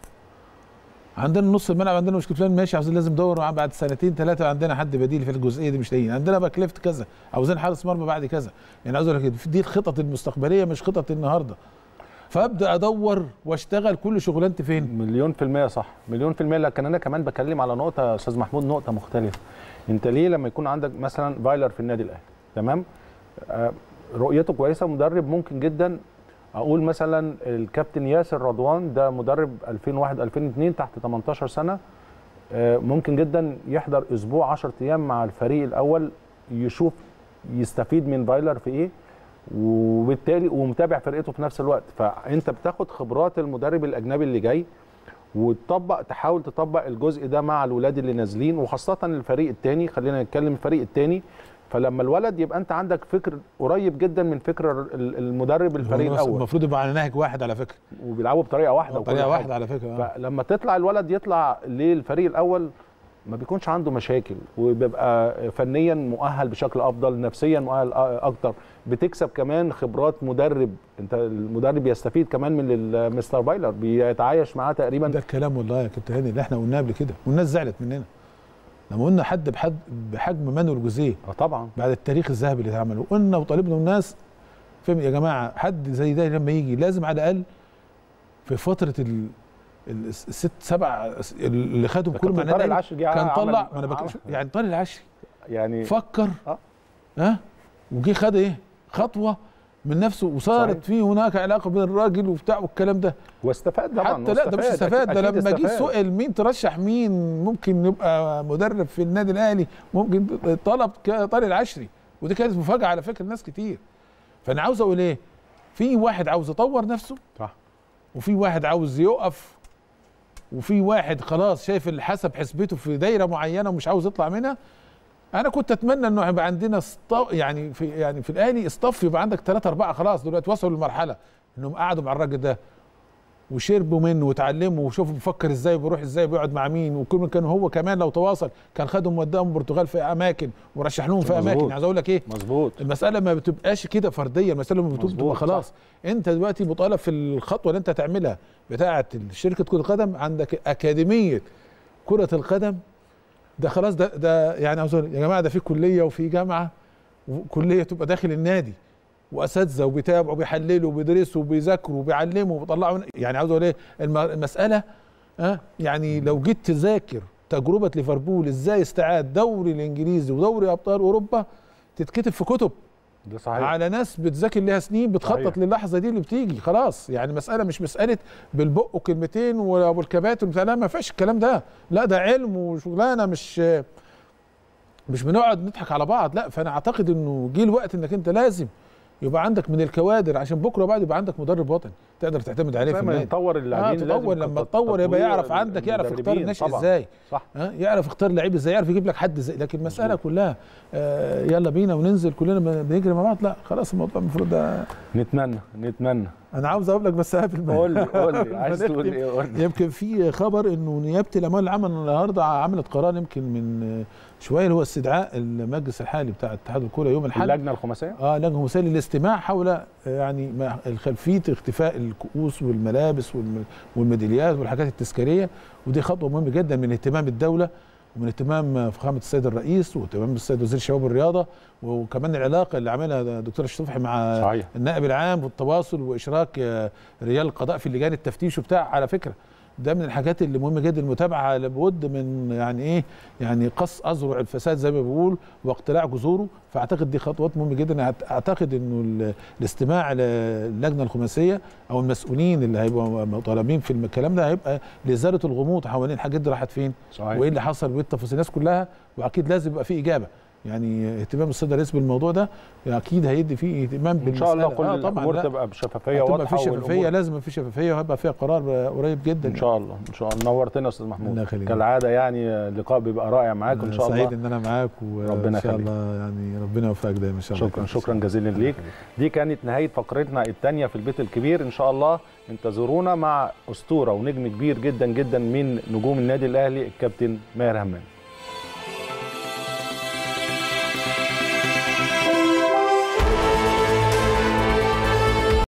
عندنا نص الملعب عندنا مشكله فلان ماشي عاوزين لازم ندور معاه بعد سنتين ثلاثه عندنا حد بديل في الجزئيه دي مش لاقيين عندنا باك ليفت كذا عاوزين حارس مرمى بعد كذا يعني عاوز اقول لك دي الخطط المستقبليه مش خطط النهارده فابدا ادور واشتغل كل شغلانتي فين مليون في المية صح مليون في المية لكن أنا كمان بكلم على نقطة يا أستاذ محمود نقطة مختلفة أنت ليه لما يكون عندك مثلا فايلر في النادي الأهلي تمام آه رؤيته كويسة مدرب ممكن جدا أقول مثلا الكابتن ياسر رضوان ده مدرب 2001 2002 تحت 18 سنة آه ممكن جدا يحضر أسبوع 10 أيام مع الفريق الأول يشوف يستفيد من فايلر في إيه وبالتالي ومتابع فرقته في نفس الوقت فانت بتاخد خبرات المدرب الاجنبي اللي جاي وتطبق تحاول تطبق الجزء ده مع الولاد اللي نازلين وخاصه الفريق الثاني خلينا نتكلم الفريق الثاني فلما الولد يبقى انت عندك فكر قريب جدا من فكر ال- المدرب الفريق هو الاول المفروض يبقى على نهج واحد على فكره وبيلعبوا بطريقه واحده وكل طريقه حاجة. واحده على فكره آه. فلما تطلع الولد يطلع للفريق الاول ما بيكونش عنده مشاكل وبيبقى فنيا مؤهل بشكل افضل نفسيا مؤهل أ- اكتر بتكسب كمان خبرات مدرب انت المدرب يستفيد كمان من ال- مستر بايلر بيتعايش معاه تقريبا ده الكلام والله يا كابتن هاني اللي احنا قلناه قبل كده والناس زعلت مننا لما قلنا حد بحد بحجم مانويل جوزيه اه طبعا بعد التاريخ الذهبي اللي اتعمل وقلنا وطالبنا الناس فهم يا جماعه حد زي ده لما يجي لازم على الاقل في فتره ال ال- الست سبع اللي خدهم ده كل كابتن مع طارق النادي العشري جه كان عمل- طلع ما انا بك... عمل- يعني طارق العشري يعني فكر آه. ها وجه خد ايه خطوه من نفسه وصارت صحيح. في هناك علاقه بين الراجل وبتاع والكلام ده واستفاد طبعا حتى لا ده مش واستفاد، استفاد ده أكيد لما جه استفاد. سئل مين ترشح مين ممكن يبقى مدرب في النادي الاهلي ممكن طلب ك- طارق العشري ودي كانت مفاجاه على فكره ناس كتير فانا عاوز اقول ايه في واحد عاوز يطور نفسه صح وفي واحد عاوز يقف وفي واحد خلاص شايف اللي حسب حسبته في دايره معينه ومش عاوز يطلع منها انا كنت اتمنى انه يبقى عندنا اسط- يعني في يعني في الاهلي اصطف يبقى عندك ثلاثة أربعة خلاص دلوقتي وصلوا للمرحله انهم قعدوا مع الراجل ده وشربوا منه وتعلموا وشوفوا بيفكر ازاي وبيروح ازاي وبيقعد مع مين وكل كان هو كمان لو تواصل كان خدهم وداهم البرتغال في اماكن ورشح لهم في مظبوط. اماكن عايز اقول لك ايه مظبوط المساله ما بتبقاش كده فرديه المساله لما بتبقى مظبوط، خلاص انت دلوقتي مطالب في الخطوه اللي انت تعملها بتاعه شركه كره القدم عندك اكاديميه كره القدم ده خلاص ده ده يعني عاوز أقول يا جماعه ده في كليه وفي جامعه وكليه تبقى داخل النادي واساتذه وبيتابعوا وبيحللوا وبيدرسوا وبيذاكروا وبيعلموا وبيطلعوا يعني عاوز اقول ايه الم- المساله ها يعني لو جيت تذاكر تجربه ليفربول ازاي استعاد دوري الانجليزي ودوري ابطال اوروبا تتكتب في كتب ده صحيح على ناس بتذاكر ليها سنين بتخطط صحيح. للحظه دي اللي بتيجي خلاص يعني مساله مش مساله بالبق وكلمتين وابو الكباتن وبتاع، لا ما فيش الكلام ده لا ده علم وشغلانه مش مش بنقعد نضحك على بعض لا فانا اعتقد انه جه الوقت انك انت لازم يبقى عندك من الكوادر عشان بكره بعد يبقى عندك مدرب وطني تقدر تعتمد عليه زي في ما النادي نطور اه اللاعبين لازم تطور لما تط- تطور يبقى تطوير يعرف عندك يعرف يختار المدربين الناشئ طبعاً. ازاي صح ها يعرف يختار لعيب ازاي يعرف يجيب لك حد ازاي لكن المساله كلها آه يلا بينا وننزل كلنا بنجري مع بعض لا خلاص الموضوع المفروض ده نتمنى نتمنى انا عاوز اقول لك بس قبل ما قول لي قول لي عايز ما تقول نختم، ايه قول لي يمكن في خبر انه نيابه الاموال العامه النهارده عملت قرار يمكن من شويه اللي هو استدعاء المجلس الحالي بتاع اتحاد الكوره يوم الاحد اللجنه الخماسيه اه لجنه مسائل للاستماع حول آه، يعني ما- خلفيه اختفاء الكؤوس والملابس والم- والميداليات والحاجات التذكاريه ودي خطوه مهمه جدا من اهتمام الدوله ومن اهتمام فخامه السيد الرئيس واهتمام السيد وزير الشباب والرياضه وكمان العلاقه اللي عاملها الدكتور الشطوحي مع صحيح النائب العام والتواصل واشراك آه، رجال القضاء في لجان التفتيش وبتاع على فكره ده من الحاجات اللي مهمه جدا المتابعه لابد من يعني ايه يعني قص اذرع الفساد زي ما بيقول واقتلاع جذوره فاعتقد دي خطوات مهمه جدا أعت- اعتقد انه ال- الاستماع للجنه الخماسيه او المسؤولين اللي هيبقوا مطالبين في الكلام ده هيبقى لازاله الغموض حوالين الحاجات دي راحت فين صحيح وايه اللي حصل وايه التفاصيل الناس كلها واكيد لازم يبقى في اجابه يعني اهتمام السيد الرئيس بالموضوع ده اكيد هيدي فيه اهتمام ان شاء الله بالمسألة. كل الامور لا. تبقى بشفافيه هتبقى واضحه في شفافيه والأمور- لازم في شفافيه وهيبقى فيها قرار قريب جدا ان شاء الله ان شاء الله نورتنا يا استاذ الله محمود يخليك. كالعاده يعني اللقاء بيبقى رائع معاك ان شاء سعيد الله ان انا معاك ربنا وان شاء يخليك. الله يعني ربنا يوفقك دايما ان شاء الله شكرا شكرا جزيلا ليك دي كانت نهايه فقرتنا الثانيه في البيت الكبير ان شاء الله انتظرونا مع اسطوره ونجم كبير جدا جدا من نجوم النادي الاهلي الكابتن ماهر همام